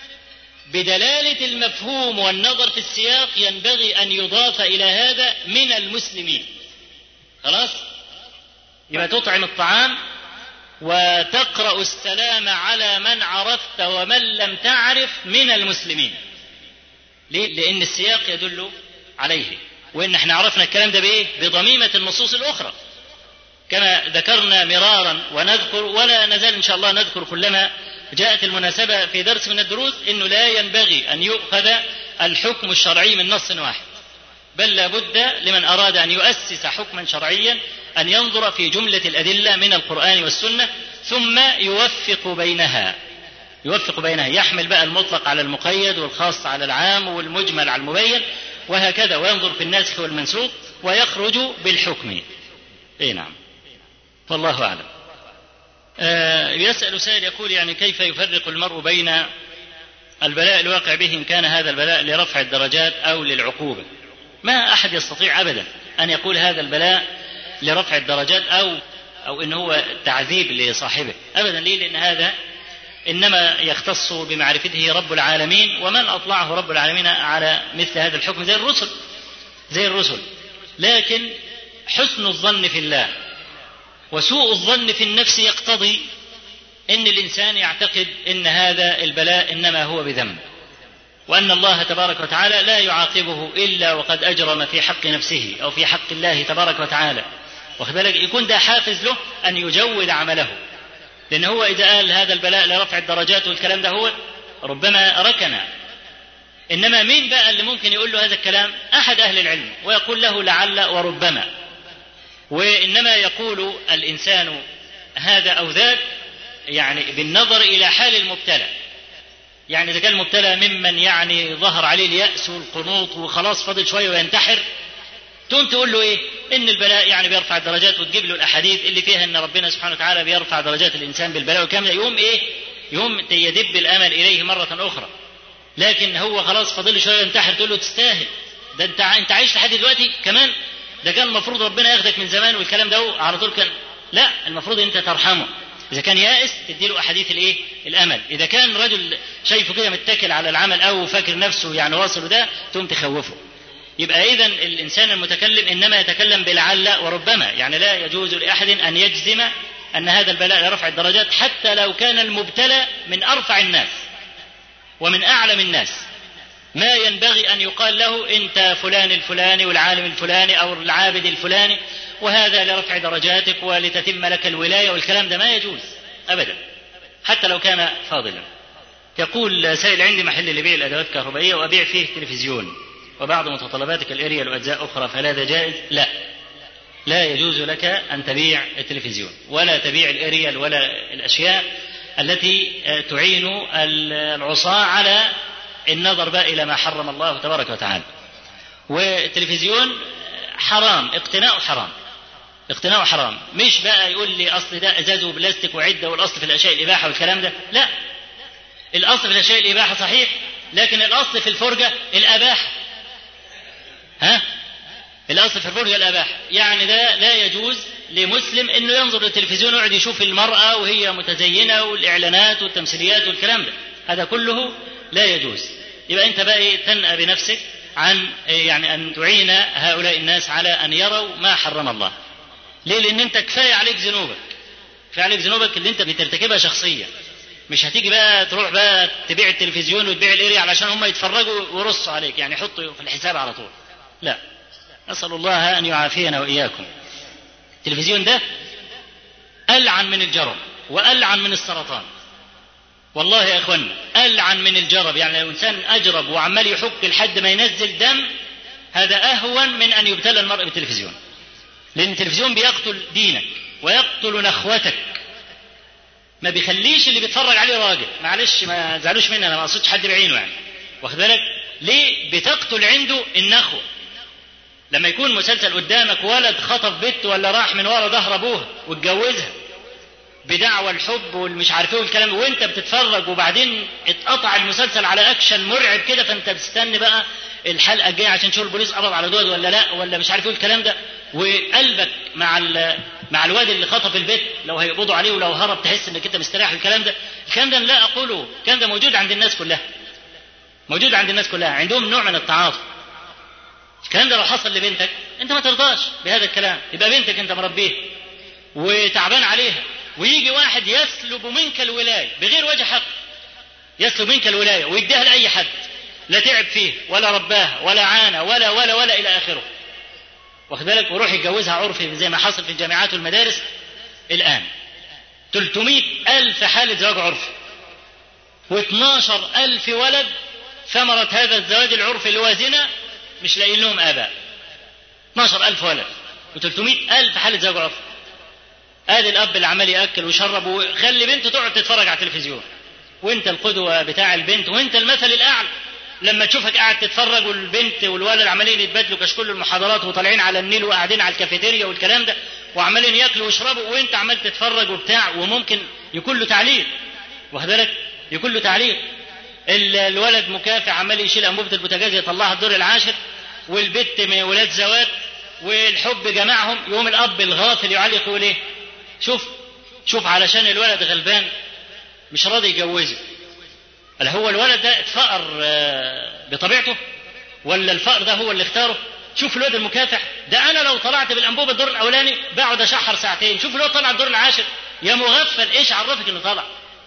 بدلالة المفهوم والنظر في السياق ينبغي أن يضاف إلى هذا من المسلمين خلاص يبقى تطعم الطعام وتقرأ السلام على من عرفت ومن لم تعرف من المسلمين ليه؟ لأن السياق يدل عليه وإن احنا عرفنا الكلام ده بإيه؟ بضميمة النصوص الأخرى كما ذكرنا مرارا ونذكر ولا نزال إن شاء الله نذكر كلما جاءت المناسبة في درس من الدروس أنه لا ينبغي أن يؤخذ الحكم الشرعي من نص واحد بل لابد لمن أراد أن يؤسس حكما شرعيا أن ينظر في جملة الأدلة من القرآن والسنة ثم يوفق بينها يوفق بينها يحمل بقى المطلق على المقيد والخاص على العام والمجمل على المبين وهكذا وينظر في الناسخ والمنسوخ ويخرج بالحكم اي نعم والله اعلم آه يسأل سائل يقول يعني كيف يفرق المرء بين البلاء الواقع به إن كان هذا البلاء لرفع الدرجات أو للعقوبة ما أحد يستطيع أبدا أن يقول هذا البلاء لرفع الدرجات أو أو إن هو تعذيب لصاحبه أبدا ليه لأن هذا إنما يختص بمعرفته رب العالمين ومن أطلعه رب العالمين على مثل هذا الحكم زي الرسل زي الرسل لكن حسن الظن في الله وسوء الظن في النفس يقتضي ان الانسان يعتقد ان هذا البلاء انما هو بذنب وان الله تبارك وتعالى لا يعاقبه الا وقد اجرم في حق نفسه او في حق الله تبارك وتعالى واخد بالك يكون ده حافز له ان يجود عمله لان هو اذا قال هذا البلاء لرفع الدرجات والكلام ده هو ربما ركنا انما مين بقى اللي ممكن يقول له هذا الكلام احد اهل العلم ويقول له لعل وربما وانما يقول الانسان هذا او ذاك يعني بالنظر الى حال المبتلى يعني اذا كان المبتلى ممن يعني ظهر عليه الياس والقنوط وخلاص فاضل شويه وينتحر تقوم تقول له ايه؟ ان البلاء يعني بيرفع الدرجات وتجيب له الاحاديث اللي فيها ان ربنا سبحانه وتعالى بيرفع درجات الانسان بالبلاء وكامل يقوم ايه؟ يقوم يدب الامل اليه مره اخرى. لكن هو خلاص فاضل له شويه ينتحر تقول له تستاهل ده انت انت عايش لحد دلوقتي كمان ده كان المفروض ربنا ياخدك من زمان والكلام ده على طول كان لا المفروض انت ترحمه اذا كان يائس تديله احاديث الايه الامل اذا كان رجل شايفه كده متكل على العمل او فاكر نفسه يعني واصل ده تقوم تخوفه يبقى اذا الانسان المتكلم انما يتكلم بلعل وربما يعني لا يجوز لاحد ان يجزم ان هذا البلاء لرفع الدرجات حتى لو كان المبتلى من ارفع الناس ومن اعلم الناس ما ينبغي ان يقال له انت فلان الفلاني والعالم الفلاني او العابد الفلاني وهذا لرفع درجاتك ولتتم لك الولايه والكلام ده ما يجوز ابدا حتى لو كان فاضلا يقول سائل عندي محل لبيع الادوات الكهربائيه وابيع فيه تلفزيون وبعض متطلباتك الاريال واجزاء اخرى فهذا جائز؟ لا لا يجوز لك ان تبيع التلفزيون ولا تبيع الاريال ولا الاشياء التي تعين العصاة على النظر بقى الى ما حرم الله تبارك وتعالى. والتلفزيون حرام اقتناؤه حرام. اقتناؤه حرام، مش بقى يقول لي اصل ده ازاز وبلاستيك وعده والاصل في الاشياء الاباحه والكلام ده، لا. الاصل في الاشياء الاباحه صحيح، لكن الاصل في الفرجه الاباحه. ها؟ الاصل في الفرجه الاباحه، يعني ده لا يجوز لمسلم انه ينظر للتلفزيون ويقعد يشوف المراه وهي متزينه والاعلانات والتمثيليات والكلام ده، هذا كله لا يجوز. يبقى انت بقى إيه تنأى بنفسك عن يعني ان تعين هؤلاء الناس على ان يروا ما حرم الله. ليه؟ لان انت كفايه عليك ذنوبك. كفايه عليك ذنوبك اللي انت بترتكبها شخصيا. مش هتيجي بقى تروح بقى تبيع التلفزيون وتبيع الاريا علشان هم يتفرجوا ويرصوا عليك يعني يحطوا في الحساب على طول. لا. نسأل الله أن يعافينا وإياكم. التلفزيون ده ألعن من الجرب وألعن من السرطان. والله يا اخوانا ألعن من الجرب يعني لو إنسان أجرب وعمال يحك لحد ما ينزل دم هذا أهون من أن يبتلى المرء بالتلفزيون. لأن التلفزيون بيقتل دينك ويقتل نخوتك. ما بيخليش اللي بيتفرج عليه راجل معلش ما زعلوش مني انا ما اقصدش حد بعينه يعني واخد بالك ليه بتقتل عنده النخوه لما يكون مسلسل قدامك ولد خطف بنت ولا راح من ورا ظهر ابوها واتجوزها بدعوى الحب والمش عارف ايه والكلام وانت بتتفرج وبعدين اتقطع المسلسل على اكشن مرعب كده فانت بتستني بقى الحلقه الجايه عشان تشوف البوليس قبض على دول ولا لا ولا مش عارف ايه الكلام ده وقلبك مع مع الواد اللي خطف البيت لو هيقبضوا عليه ولو هرب تحس انك انت مستريح الكلام ده الكلام ده لا اقوله الكلام ده موجود عند الناس كلها موجود عند الناس كلها عندهم نوع من التعاطف الكلام ده لو حصل لبنتك انت ما ترضاش بهذا الكلام يبقى بنتك انت مربيها وتعبان عليها ويجي واحد يسلب منك الولايه بغير وجه حق يسلب منك الولايه ويديها لاي حد لا تعب فيه ولا رباها ولا عانى ولا ولا ولا الى اخره واخد بالك ويروح يتجوزها عرفي زي ما حصل في الجامعات والمدارس الان 300 ألف حالة زواج عرفي و12 ألف ولد ثمرة هذا الزواج العرفي اللي هو زنا مش لاقيين لهم آباء 12 ألف ولد و300 ألف حالة زواج عرفي ادي الاب اللي عمال ياكل ويشرب ويخلي بنته تقعد تتفرج على التلفزيون وانت القدوه بتاع البنت وانت المثل الاعلى لما تشوفك قاعد تتفرج والبنت والولد عمالين يتبادلوا كشكول المحاضرات وطالعين على النيل وقاعدين على الكافيتيريا والكلام ده وعمالين ياكلوا ويشربوا وانت عمال تتفرج وبتاع وممكن يكون له تعليق واخد بالك يكون له تعليق ال- الولد مكافح عمال يشيل انبوبه البوتاجاز يطلعها الدور العاشر والبت من ولاد زوات والحب جمعهم يقوم الاب الغافل يعلق يقول ايه شوف شوف علشان الولد غلبان مش راضي يجوزه هل هو الولد ده اتفقر آه، بطبيعته ولا الفقر ده هو اللي اختاره شوف الواد المكافح ده انا لو طلعت بالانبوبه الدور الاولاني بقعد اشحر ساعتين شوف الواد طلع الدور العاشر يا مغفل ايش عرفك انه طلع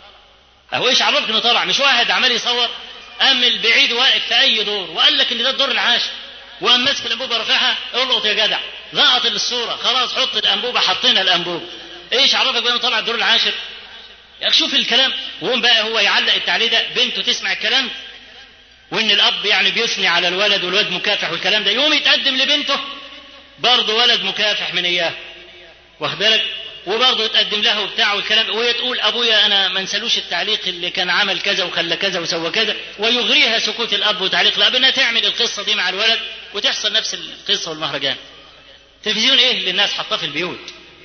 اهو ايش عرفك انه طلع مش واحد عمال يصور قام البعيد واقف في اي دور وقال لك ان ده الدور العاشر وقام ماسك الانبوبه رافعها القط يا جدع لقط الصوره خلاص حط الانبوبه حطينا الانبوبه ايش عرفك بقى انه طلع الدور العاشر يا أخي شوف الكلام وهم بقى هو يعلق التعليق ده بنته تسمع الكلام وان الاب يعني بيثني على الولد والولد مكافح والكلام ده يوم يتقدم لبنته برضه ولد مكافح من اياه واخد بالك وبرضه يتقدم لها وبتاع والكلام وهي تقول ابويا انا ما انسالوش التعليق اللي كان عمل كذا وخلى كذا وسوى كذا ويغريها سكوت الاب وتعليق الاب انها تعمل القصه دي مع الولد وتحصل نفس القصه والمهرجان تلفزيون ايه اللي الناس حاطاه في البيوت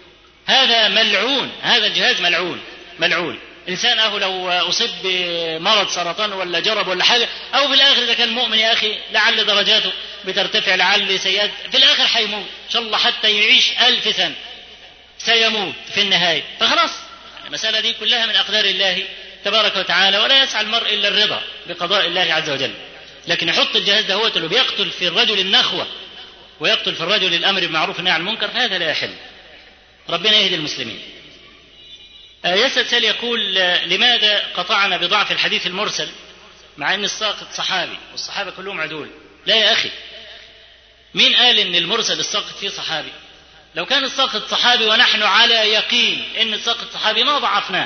هذا ملعون هذا الجهاز ملعون ملعون انسان اهو لو اصيب بمرض سرطان ولا جرب ولا حاجه او في الاخر اذا كان مؤمن يا اخي لعل درجاته بترتفع لعل سيئات في الاخر حيموت ان شاء الله حتى يعيش ألف سنه سيموت في النهايه فخلاص المساله دي كلها من اقدار الله تبارك وتعالى ولا يسعى المرء الا الرضا بقضاء الله عز وجل لكن يحط الجهاز ده هو اللي بيقتل في الرجل النخوه ويقتل في الرجل الامر بالمعروف والنهي عن المنكر فهذا لا يحل ربنا يهدي المسلمين آه، يسأل سال يقول آه، لماذا قطعنا بضعف الحديث المرسل مع ان الساقط صحابي والصحابه كلهم عدول لا يا اخي مين قال ان المرسل الساقط فيه صحابي لو كان الساقط صحابي ونحن على يقين ان الساقط صحابي ما ضعفناه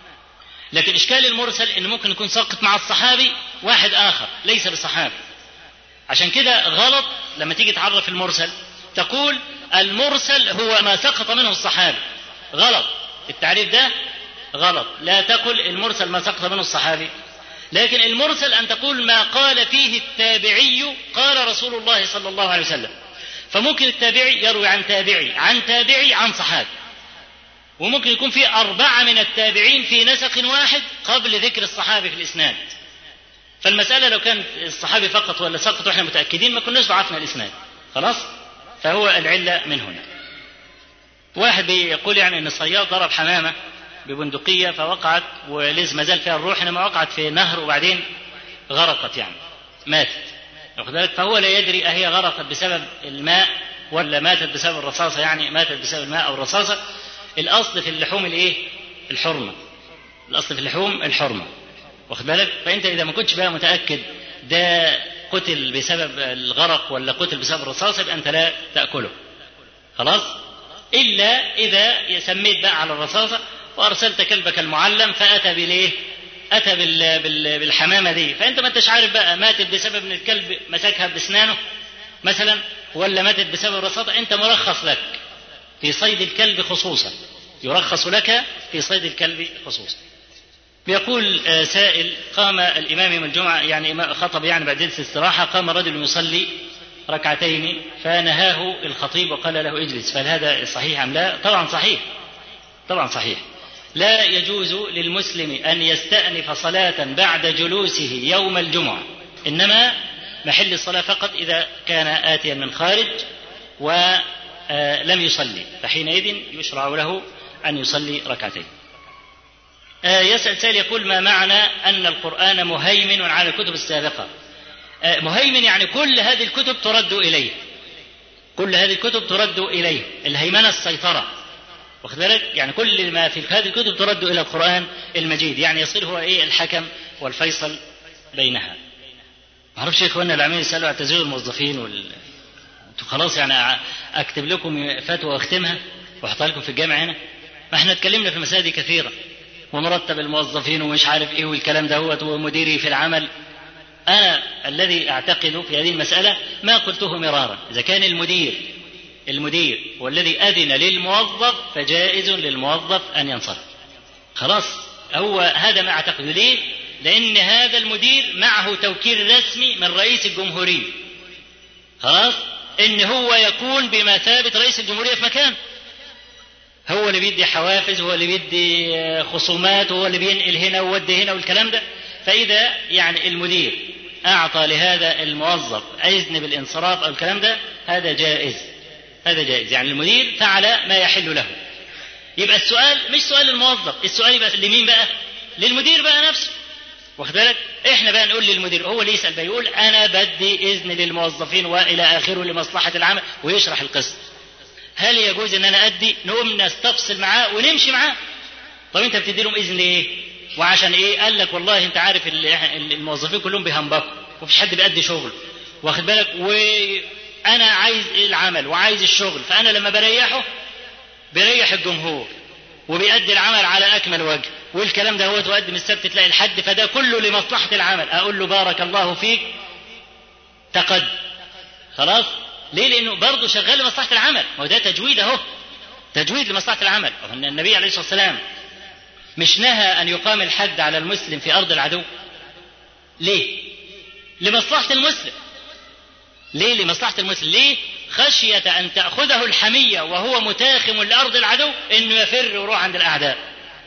لكن اشكال المرسل ان ممكن يكون ساقط مع الصحابي واحد اخر ليس بصحابي عشان كده غلط لما تيجي تعرف المرسل تقول المرسل هو ما سقط منه الصحابي غلط التعريف ده غلط لا تقل المرسل ما سقط منه الصحابي لكن المرسل ان تقول ما قال فيه التابعي قال رسول الله صلى الله عليه وسلم فممكن التابعي يروي عن تابعي عن تابعي عن صحابي وممكن يكون في أربعة من التابعين في نسق واحد قبل ذكر الصحابي في الإسناد فالمسألة لو كان الصحابي فقط ولا سقط واحنا متأكدين ما كناش ضعفنا الإسناد خلاص فهو العلة من هنا واحد بيقول يعني ان الصياد ضرب حمامه ببندقيه فوقعت ولز ما زال فيها الروح انما وقعت في نهر وبعدين غرقت يعني ماتت واخد بالك فهو لا يدري اهي غرقت بسبب الماء ولا ماتت بسبب الرصاصه يعني ماتت بسبب الماء او الرصاصه الاصل في اللحوم الايه؟ الحرمه الاصل في اللحوم الحرمه واخد بالك فانت اذا ما كنتش بقى متاكد ده قتل بسبب الغرق ولا قتل بسبب الرصاصه يبقى انت لا تاكله خلاص إلا إذا سميت بقى على الرصاصة وأرسلت كلبك المعلم فأتى بالإيه؟ أتى بال... بال... بالحمامة دي فأنت ما أنتش عارف بقى ماتت بسبب إن الكلب مسكها بأسنانه مثلا ولا ماتت بسبب الرصاصة أنت مرخص لك في صيد الكلب خصوصا يرخص لك في صيد الكلب خصوصا بيقول آه، سائل قام الإمام يوم الجمعة يعني خطب يعني بعد جلسة استراحة قام رجل يصلي ركعتين فنهاه الخطيب وقال له اجلس فهل هذا صحيح ام لا؟ طبعا صحيح. طبعا صحيح. لا يجوز للمسلم ان يستأنف صلاة بعد جلوسه يوم الجمعة، انما محل الصلاة فقط اذا كان آتيا من خارج ولم يصلي، فحينئذ يشرع له ان يصلي ركعتين. آه، يسأل سائل يقول ما معنى أن القرآن مهيمن على الكتب السابقة آه، مهيمن يعني كل هذه الكتب ترد إليه كل هذه الكتب ترد إليه الهيمنة السيطرة واخد بالك يعني كل ما في هذه الكتب ترد إلى القرآن المجيد يعني يصير هو إيه الحكم والفيصل بينها ما اعرفش يا اخوانا العمال يسالوا عن تزوير الموظفين وال انتوا خلاص يعني اكتب لكم فتوى واختمها واحطها لكم في الجامع هنا ما احنا اتكلمنا في المسائل دي كثيرا ومرتب الموظفين ومش عارف ايه والكلام دهوت ومديري في العمل انا الذي اعتقد في هذه المساله ما قلته مرارا اذا كان المدير المدير هو الذي اذن للموظف فجائز للموظف ان ينصرف خلاص هو هذا ما اعتقده ليه؟ لأن هذا المدير معه توكيل رسمي من رئيس الجمهورية خلاص ان هو يكون بمثابة رئيس الجمهورية في مكان هو اللي بيدي حوافز هو اللي بيدي خصومات هو اللي بينقل هنا وودي هنا والكلام ده فإذا يعني المدير أعطى لهذا الموظف إذن بالانصراف أو الكلام ده هذا جائز هذا جائز يعني المدير فعل ما يحل له يبقى السؤال مش سؤال الموظف السؤال يبقى لمين بقى للمدير بقى نفسه واخد بالك احنا بقى نقول للمدير هو اللي يسال بقى يقول انا بدي اذن للموظفين والى اخره لمصلحه العمل ويشرح القصه هل يجوز ان انا ادي نقوم نستفصل معاه ونمشي معاه طب انت بتدي لهم اذن ليه وعشان ايه قال لك والله انت عارف الموظفين كلهم بيهنبكوا ومفيش حد بيأدي شغل واخد بالك وانا عايز العمل وعايز الشغل فانا لما بريحه بيريح الجمهور وبيأدي العمل على اكمل وجه والكلام ده هو تقدم السبت تلاقي الحد فده كله لمصلحة العمل أقول له بارك الله فيك تقد خلاص ليه لأنه برضه شغال لمصلحة العمل هو ده تجويد أهو تجويد لمصلحة العمل أن النبي عليه الصلاة والسلام مش نهى أن يقام الحد على المسلم في أرض العدو ليه لمصلحة المسلم ليه لمصلحة المسلم ليه خشية أن تأخذه الحمية وهو متاخم لأرض العدو إنه يفر ويروح عند الأعداء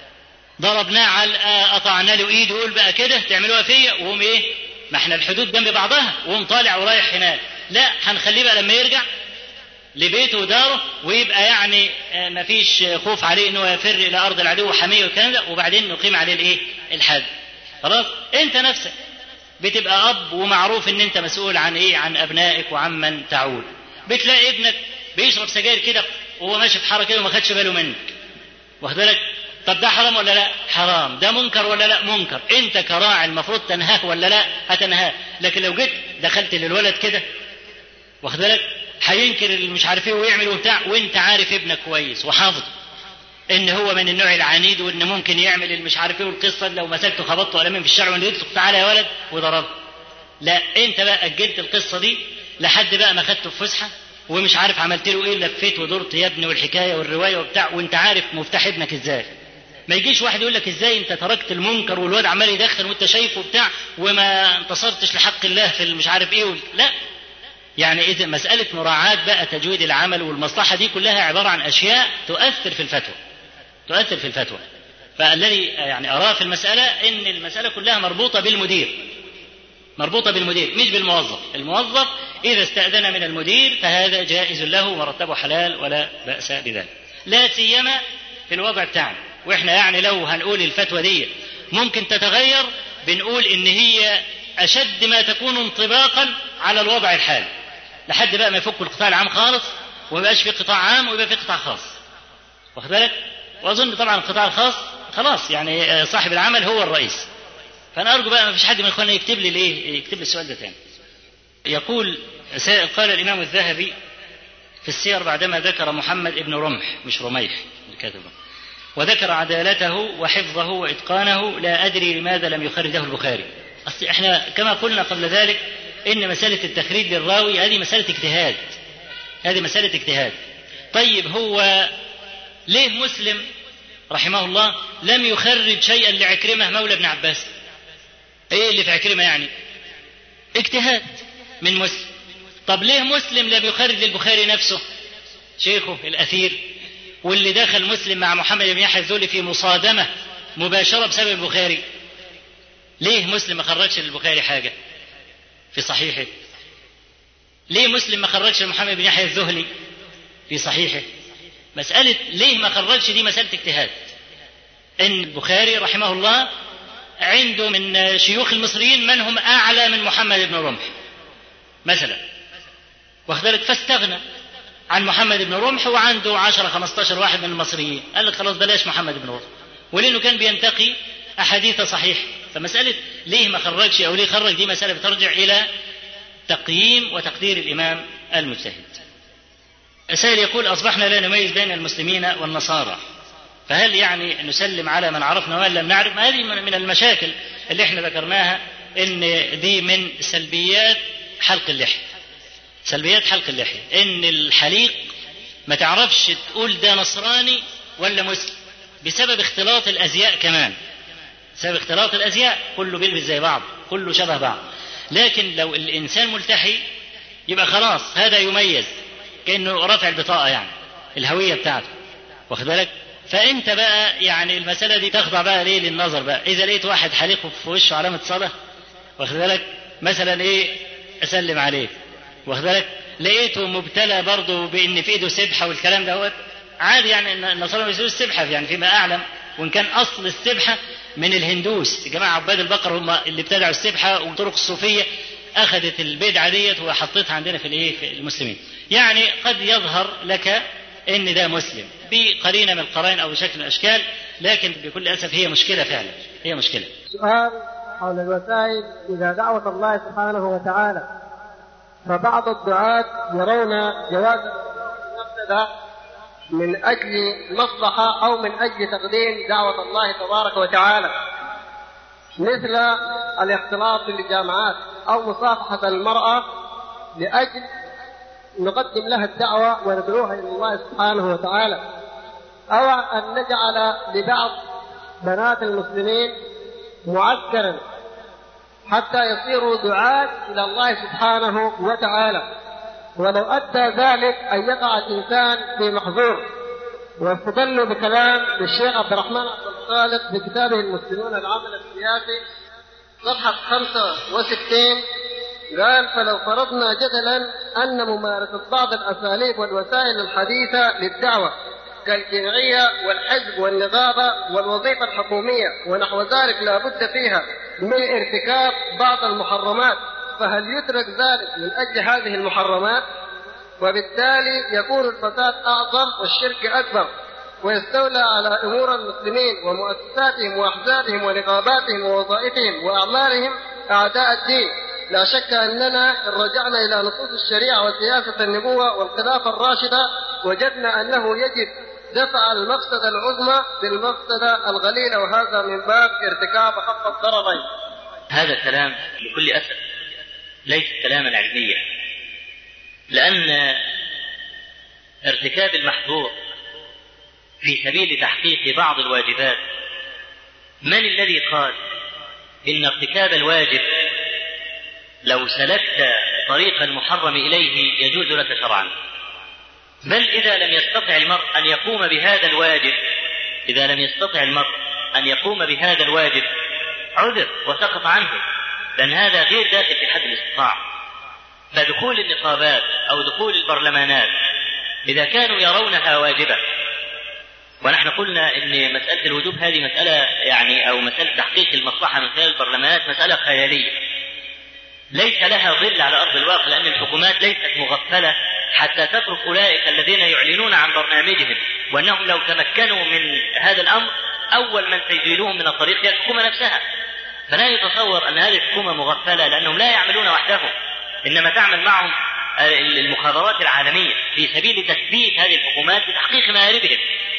ضربناه على قطعنا له ايده يقول بقى كده تعملوها فيا وهم ايه؟ ما احنا الحدود جنب بعضها وهم طالع ورايح هناك لا هنخليه بقى لما يرجع لبيته وداره ويبقى يعني ما فيش خوف عليه انه يفر الى ارض العدو وحميه والكلام ده وبعدين نقيم عليه الايه؟ الحد. خلاص؟ انت نفسك بتبقى اب ومعروف ان انت مسؤول عن ايه؟ عن ابنائك وعمن تعول. بتلاقي ابنك بيشرب سجاير كده وهو ماشي في حاره كده وما خدش باله منك. واخد بالك؟ طب ده حرام ولا لا؟ حرام، ده منكر ولا لا؟ منكر، أنت كراعي المفروض تنهاه ولا لا؟ هتنهاه، لكن لو جيت دخلت للولد كده واخد بالك؟ هينكر اللي مش عارف ايه ويعمل وبتاع وأنت عارف ابنك كويس وحافظه. إن هو من النوع العنيد وإن ممكن يعمل اللي مش عارف ايه والقصة لو مسكته خبطته قلمين في الشارع وإنه يطلق تعالى يا ولد وضربه. لا أنت بقى أجلت القصة دي لحد بقى ما خدته في فسحة ومش عارف عملت له ايه لفيت ودرت يا ابني والحكايه والروايه وبتاع وانت عارف مفتاح ابنك ازاي ما يجيش واحد يقول لك ازاي انت تركت المنكر والواد عمال يدخن وانت شايفه بتاع وما انتصرتش لحق الله في مش عارف ايه لا يعني اذا مساله مراعاه بقى تجويد العمل والمصلحه دي كلها عباره عن اشياء تؤثر في الفتوى تؤثر في الفتوى فالذي يعني اراه في المساله ان المساله كلها مربوطه بالمدير مربوطه بالمدير مش بالموظف الموظف اذا استاذن من المدير فهذا جائز له ومرتبه حلال ولا باس بذلك لا سيما في الوضع بتاعنا واحنا يعني لو هنقول الفتوى دي ممكن تتغير بنقول ان هي اشد ما تكون انطباقا على الوضع الحالي لحد بقى ما يفكوا القطاع العام خالص وما يبقاش في قطاع عام ويبقى في قطاع خاص واخد بالك واظن طبعا القطاع الخاص خلاص يعني صاحب العمل هو الرئيس فانا ارجو بقى ما فيش حد من اخواننا يكتب لي ليه يكتب لي السؤال ده تاني يقول قال الامام الذهبي في السير بعدما ذكر محمد ابن رمح مش رميح الكاتب وذكر عدالته وحفظه واتقانه لا ادري لماذا لم يخرجه البخاري اصل احنا كما قلنا قبل ذلك ان مساله التخريج للراوي هذه مساله اجتهاد هذه مساله اجتهاد طيب هو ليه مسلم رحمه الله لم يخرج شيئا لعكرمه مولى ابن عباس ايه اللي في عكرمه يعني اجتهاد من مسلم طب ليه مسلم لم يخرج للبخاري نفسه شيخه الاثير واللي دخل مسلم مع محمد بن يحيى الذولي في مصادمه مباشره بسبب البخاري ليه مسلم ما خرجش للبخاري حاجه في صحيحه ليه مسلم ما خرجش لمحمد بن يحيى الذهلي في صحيحه مسألة ليه ما خرجش دي مسألة اجتهاد إن البخاري رحمه الله عنده من شيوخ المصريين من هم أعلى من محمد بن رمح مثلا واخذلك فاستغنى عن محمد بن رمح وعنده 10 15 واحد من المصريين قال لك خلاص بلاش محمد بن رمح ولانه كان بينتقي احاديث صحيح فمساله ليه ما خرجش او ليه خرج دي مساله بترجع الى تقييم وتقدير الامام المجتهد سائل يقول اصبحنا لا نميز بين المسلمين والنصارى فهل يعني نسلم على من عرفنا ومن لم نعرف هذه من المشاكل اللي احنا ذكرناها ان دي من سلبيات حلق اللحيه سلبيات حلق اللحيه ان الحليق ما تعرفش تقول ده نصراني ولا مسلم بسبب اختلاط الازياء كمان بسبب اختلاط الازياء كله بيلبس زي بعض كله شبه بعض لكن لو الانسان ملتحي يبقى خلاص هذا يميز كانه رافع البطاقه يعني الهويه بتاعته واخد بالك فانت بقى يعني المساله دي تخضع بقى ليه للنظر بقى اذا لقيت واحد حليقه في وشه علامه صلاه واخد بالك مثلا ايه اسلم عليه واخد بالك لقيته مبتلى برضه بان في ايده سبحه والكلام دوت عادي يعني ان النصارى ما يسووش السبحه يعني فيما اعلم وان كان اصل السبحه من الهندوس جماعه عباد البقر هم اللي ابتدعوا السبحه والطرق الصوفيه اخذت البدعه ديت وحطيتها عندنا في الايه في المسلمين يعني قد يظهر لك ان ده مسلم بقرينه من القرائن او بشكل من الاشكال لكن بكل اسف هي مشكله فعلا هي مشكله سؤال حول الوسائل إذا دعوة الله سبحانه وتعالى فبعض الدعاة يرون جواز المبتدأ من أجل مصلحة أو من أجل تقديم دعوة الله تبارك وتعالى مثل الاختلاط بالجامعات أو مصافحة المرأة لأجل نقدم لها الدعوة وندعوها إلى الله سبحانه وتعالى أو أن نجعل لبعض بنات المسلمين معسكرا حتى يصيروا دعاة إلى الله سبحانه وتعالى ولو أدى ذلك أن يقع الإنسان في محظور واستدلوا بكلام للشيخ عبد الرحمن عبد الخالق في كتابه المسلمون العمل السياسي صفحة 65 قال فلو فرضنا جدلا أن ممارسة بعض الأساليب والوسائل الحديثة للدعوة كالجمعية والحزب والنقابة والوظيفة الحكومية ونحو ذلك لا بد فيها من ارتكاب بعض المحرمات فهل يترك ذلك من أجل هذه المحرمات وبالتالي يكون الفساد أعظم والشرك أكبر ويستولى على أمور المسلمين ومؤسساتهم وأحزابهم ونقاباتهم ووظائفهم وأعمالهم أعداء الدين لا شك أننا إن رجعنا إلى نصوص الشريعة وسياسة النبوة والخلافة الراشدة وجدنا أنه يجب دفع المفسدة العظمى بالمفسدة الغليلة وهذا من باب ارتكاب أخف الضررين هذا الكلام بكل أسف ليس كلاما علميا لأن ارتكاب المحظور في سبيل تحقيق بعض الواجبات من الذي قال إن ارتكاب الواجب لو سلكت طريق المحرم إليه يجوز لك شرعا بل إذا لم يستطع المرء أن يقوم بهذا الواجب إذا لم يستطع المرء أن يقوم بهذا الواجب عذر وسقط عنه لأن هذا غير داخل في حد الاستطاع فدخول النقابات أو دخول البرلمانات إذا كانوا يرونها واجبة ونحن قلنا ان مساله الوجوب هذه مساله يعني او مساله تحقيق المصلحه من خلال البرلمانات مساله خياليه. ليس لها ظل على ارض الواقع لان الحكومات ليست مغفله حتى تترك اولئك الذين يعلنون عن برنامجهم وانهم لو تمكنوا من هذا الامر اول من سيزيلوهم من الطريق هي الحكومه نفسها. فلا يتصور ان هذه الحكومه مغفله لانهم لا يعملون وحدهم انما تعمل معهم المخابرات العالميه في سبيل تثبيت هذه الحكومات لتحقيق مآربهم.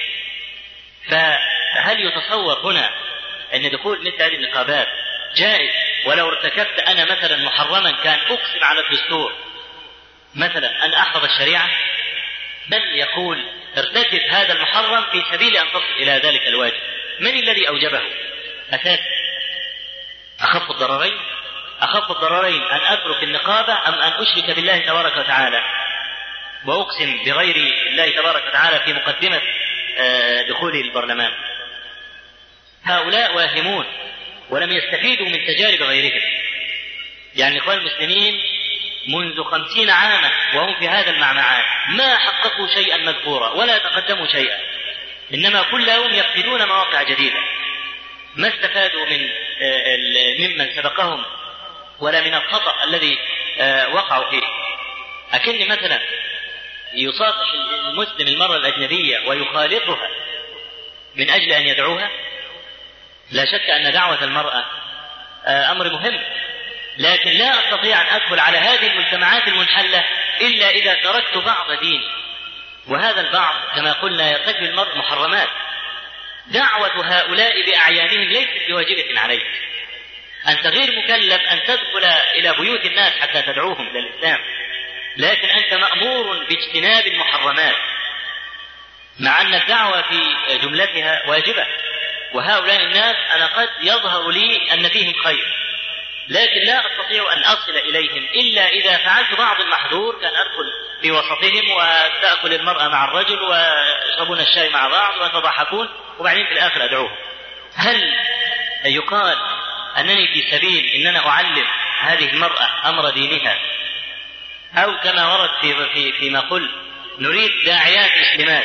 فهل يتصور هنا ان دخول مثل هذه النقابات جائز ولو ارتكبت انا مثلا محرما كان اقسم على الدستور مثلا ان احفظ الشريعه بل يقول ارتكب هذا المحرم في سبيل ان تصل الى ذلك الواجب من الذي اوجبه اساس اخف الضررين اخف الضررين ان اترك النقابه ام ان اشرك بالله تبارك وتعالى واقسم بغير الله تبارك وتعالى في مقدمه دخول البرلمان هؤلاء واهمون ولم يستفيدوا من تجارب غيرهم يعني الإخوان المسلمين منذ خمسين عاما وهم في هذا المعمعان ما حققوا شيئا مذكورا ولا تقدموا شيئا إنما كل يوم يفقدون مواقع جديدة ما استفادوا من ممن سبقهم ولا من الخطأ الذي وقعوا فيه أكن مثلا يصافح المسلم المرأة الأجنبية ويخالطها من أجل أن يدعوها لا شك أن دعوة المرأة أمر مهم لكن لا أستطيع أن أدخل على هذه المجتمعات المنحلة إلا إذا تركت بعض ديني وهذا البعض كما قلنا يرتكب المرء محرمات دعوة هؤلاء بأعيانهم ليست بواجبة عليك أنت غير مكلف أن تدخل إلى بيوت الناس حتى تدعوهم إلى الإسلام لكن أنت مأمور باجتناب المحرمات مع أن الدعوة في جملتها واجبة وهؤلاء الناس أنا قد يظهر لي أن فيهم خير لكن لا أستطيع أن أصل إليهم إلا إذا فعلت بعض المحظور كان أدخل في وسطهم وتأكل المرأة مع الرجل ويشربون الشاي مع بعض ويتضحكون وبعدين في الآخر أدعوهم هل يقال أنني في سبيل أن أنا أعلم هذه المرأة أمر دينها أو كما ورد في في فيما قلت نريد داعيات مسلمات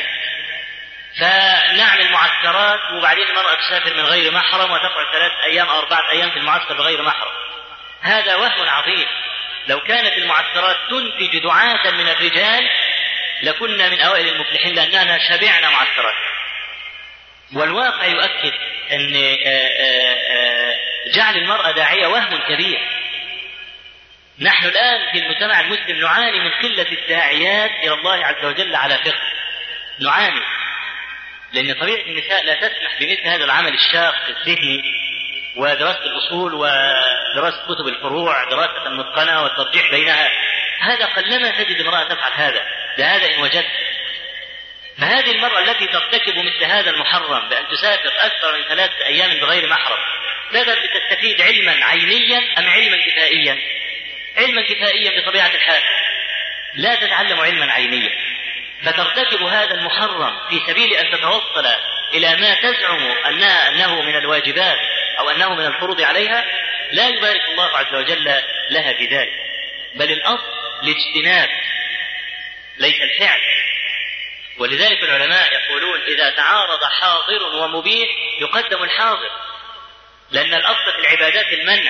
فنعمل معسكرات وبعدين المرأة تسافر من غير محرم وتقعد ثلاث أيام أو أربعة أيام في المعسكر بغير محرم هذا وهم عظيم لو كانت المعسكرات تنتج دعاة من الرجال لكنا من أوائل المفلحين لأننا شبعنا معسكرات والواقع يؤكد أن جعل المرأة داعية وهم كبير نحن الآن في المجتمع المسلم نعاني من قلة الداعيات إلى الله عز وجل على فقه نعاني لأن طبيعة النساء لا تسمح بمثل هذا العمل الشاق الذهني ودراسة الأصول ودراسة كتب الفروع دراسة المتقنة والترجيح بينها هذا قلما تجد امرأة تفعل هذا هذا إن وجدت فهذه المرأة التي ترتكب مثل هذا المحرم بأن تسافر أكثر من ثلاثة أيام بغير محرم تذهب لتستفيد علما عينيا أم علما كفائيا؟ علما كفائيا بطبيعة الحال لا تتعلم علما عينيا فترتكب هذا المحرم في سبيل أن تتوصل إلى ما تزعم أنها أنه من الواجبات أو أنه من الفروض عليها لا يبارك الله عز وجل لها في ذلك بل الأصل الاجتناب ليس الفعل ولذلك العلماء يقولون إذا تعارض حاضر ومبيح يقدم الحاضر لأن الأصل في العبادات المنع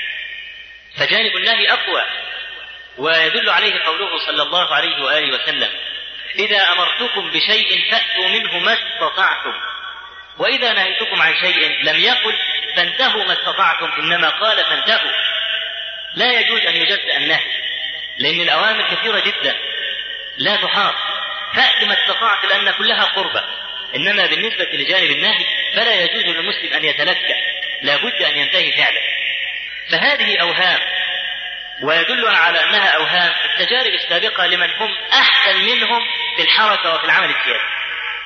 فجانب النهي أقوى ويدل عليه قوله صلى الله عليه وآله وسلم إذا أمرتكم بشيء فأتوا منه ما استطعتم وإذا نهيتكم عن شيء لم يقل فانتهوا ما استطعتم إنما قال فانتهوا لا يجوز أن يجزأ النهي لأن الأوامر كثيرة جدا لا تحاط فأت ما استطعت لأن كلها قربة إنما بالنسبة لجانب النهي فلا يجوز للمسلم أن يتلكى لا بد أن ينتهي فعلا فهذه أوهام ويدل على أنها أوهام التجارب السابقة لمن هم أحسن منهم في الحركة وفي العمل السياسي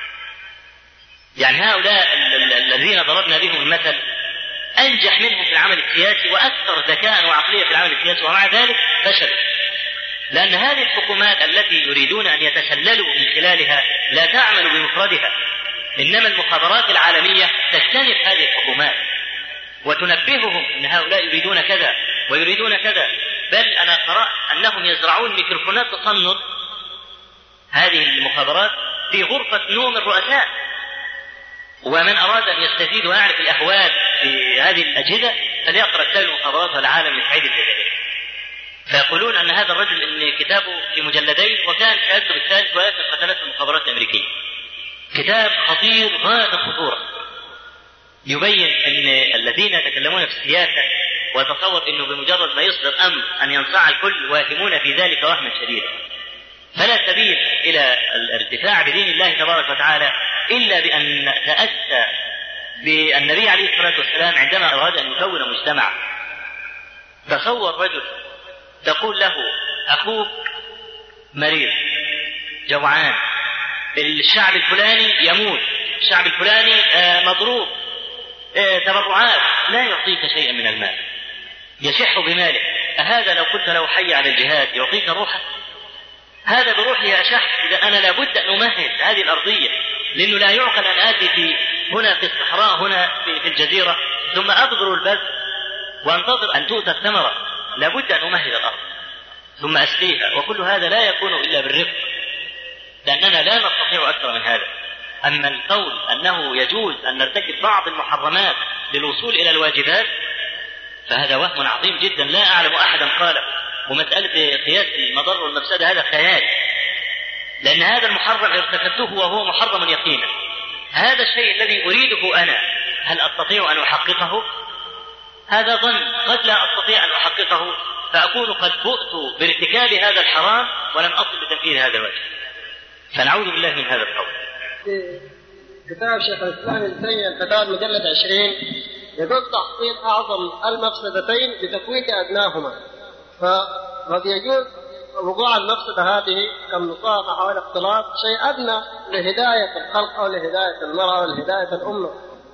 يعني هؤلاء الذين ضربنا بهم المثل أنجح منهم في العمل السياسي وأكثر ذكاء وعقلية في العمل السياسي ومع ذلك فشلوا لأن هذه الحكومات التي يريدون أن يتسللوا من خلالها لا تعمل بمفردها إنما المخابرات العالمية تجتنب هذه الحكومات وتنبههم أن هؤلاء يريدون كذا ويريدون كذا بل أنا قرأت أنهم يزرعون ميكروفونات تصنت هذه المخابرات في غرفة نوم الرؤساء ومن أراد أن يستفيد ويعرف الأحوال في هذه الأجهزة فليقرأ كتاب المخابرات والعالم لسعيد الجزائري فيقولون أن هذا الرجل إن كتابه في مجلدين وكان شهادته بالثالث ولكن قتلته المخابرات الأمريكية كتاب خطير غاية الخطورة يبين أن الذين يتكلمون في السياسة وتصور أنه بمجرد ما يصدر أمر أن ينصاع الكل واهمون في ذلك وهما شديدا فلا سبيل إلى الارتفاع بدين الله تبارك وتعالى إلا بأن نتأسى بالنبي عليه الصلاة والسلام عندما أراد أن يكون مجتمعا تصور رجل تقول له أخوك مريض جوعان الشعب الفلاني يموت الشعب الفلاني مضروب تبرعات لا يعطيك شيئا من المال يشح بماله أهذا لو قلت له حي على الجهاد يعطيك روحه هذا بروحه أشح إذا أنا لابد أن أمهد هذه الأرضية لأنه لا يعقل أن آتي في هنا في الصحراء هنا في, في الجزيرة ثم أبذر البذر وأنتظر أن تؤتى الثمرة لابد أن أمهد الأرض ثم أسقيها وكل هذا لا يكون إلا بالرفق لأننا لا نستطيع أكثر من هذا أما القول أنه يجوز أن نرتكب بعض المحرمات للوصول إلى الواجبات فهذا وهم عظيم جدا لا أعلم أحدا قاله ومسألة قياس المضر والمفسدة هذا خيال لأن هذا المحرم ارتكبته وهو محرم يقينا هذا الشيء الذي أريده أنا هل أستطيع أن أحققه؟ هذا ظن قد لا أستطيع أن أحققه فأكون قد بؤت بارتكاب هذا الحرام ولم أصل بتنفيذ هذا الواجب فنعوذ بالله من هذا القول في كتاب شيخ الاسلام ابن تيميه الفتاوى مجلد 20 يقول تحصيل اعظم المفسدتين بتفويت ادناهما فقد يجوز وقوع المفسده هذه كالمصافحه او الاختلاط شيء ادنى لهدايه الخلق او لهدايه المراه او لهدايه الامه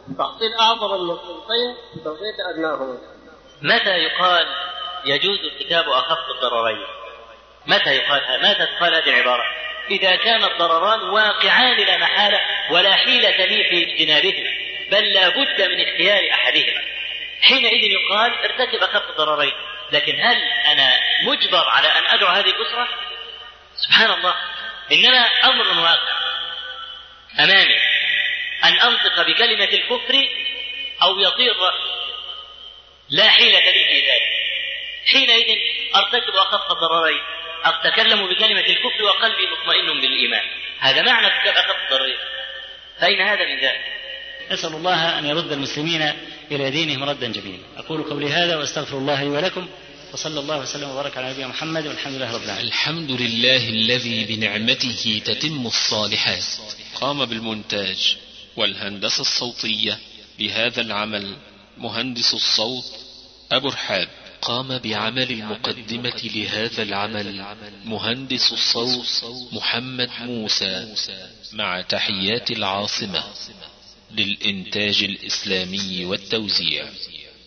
تحصيل أعظم النقطتين في توقيت أدناهما متى يقال يجوز ارتكاب أخف الضررين متى يقال متى تقال هذه العبارة إذا كان الضرران واقعان لا محالة ولا حيلة لي في اجتنابهما بل لا بد من اختيار أحدهما حينئذ يقال ارتكب أخف الضررين لكن هل أنا مجبر على أن أدعو هذه الأسرة سبحان الله إنما أمر واقع أمامي أن أنطق بكلمة الكفر أو يطير رأسي لا حيلة لي في ذلك حينئذ أرتكب أخف الضررين أتكلم بكلمة الكفر وقلبي مطمئن بالإيمان هذا معنى ارتكاب أخف الضررين فأين هذا من ذلك نسأل الله أن يرد المسلمين إلى دينهم ردا جميلا أقول قولي هذا وأستغفر الله لي ولكم وصلى الله وسلم وبارك على نبينا محمد والحمد لله رب العالمين الحمد لله الذي بنعمته تتم الصالحات قام بالمونتاج والهندسة الصوتية بهذا العمل مهندس الصوت أبو رحاب قام بعمل المقدمة لهذا العمل مهندس الصوت محمد موسى مع تحيات العاصمة للإنتاج الإسلامي والتوزيع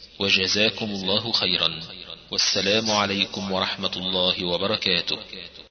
وجزاكم الله خيرا والسلام عليكم ورحمة الله وبركاته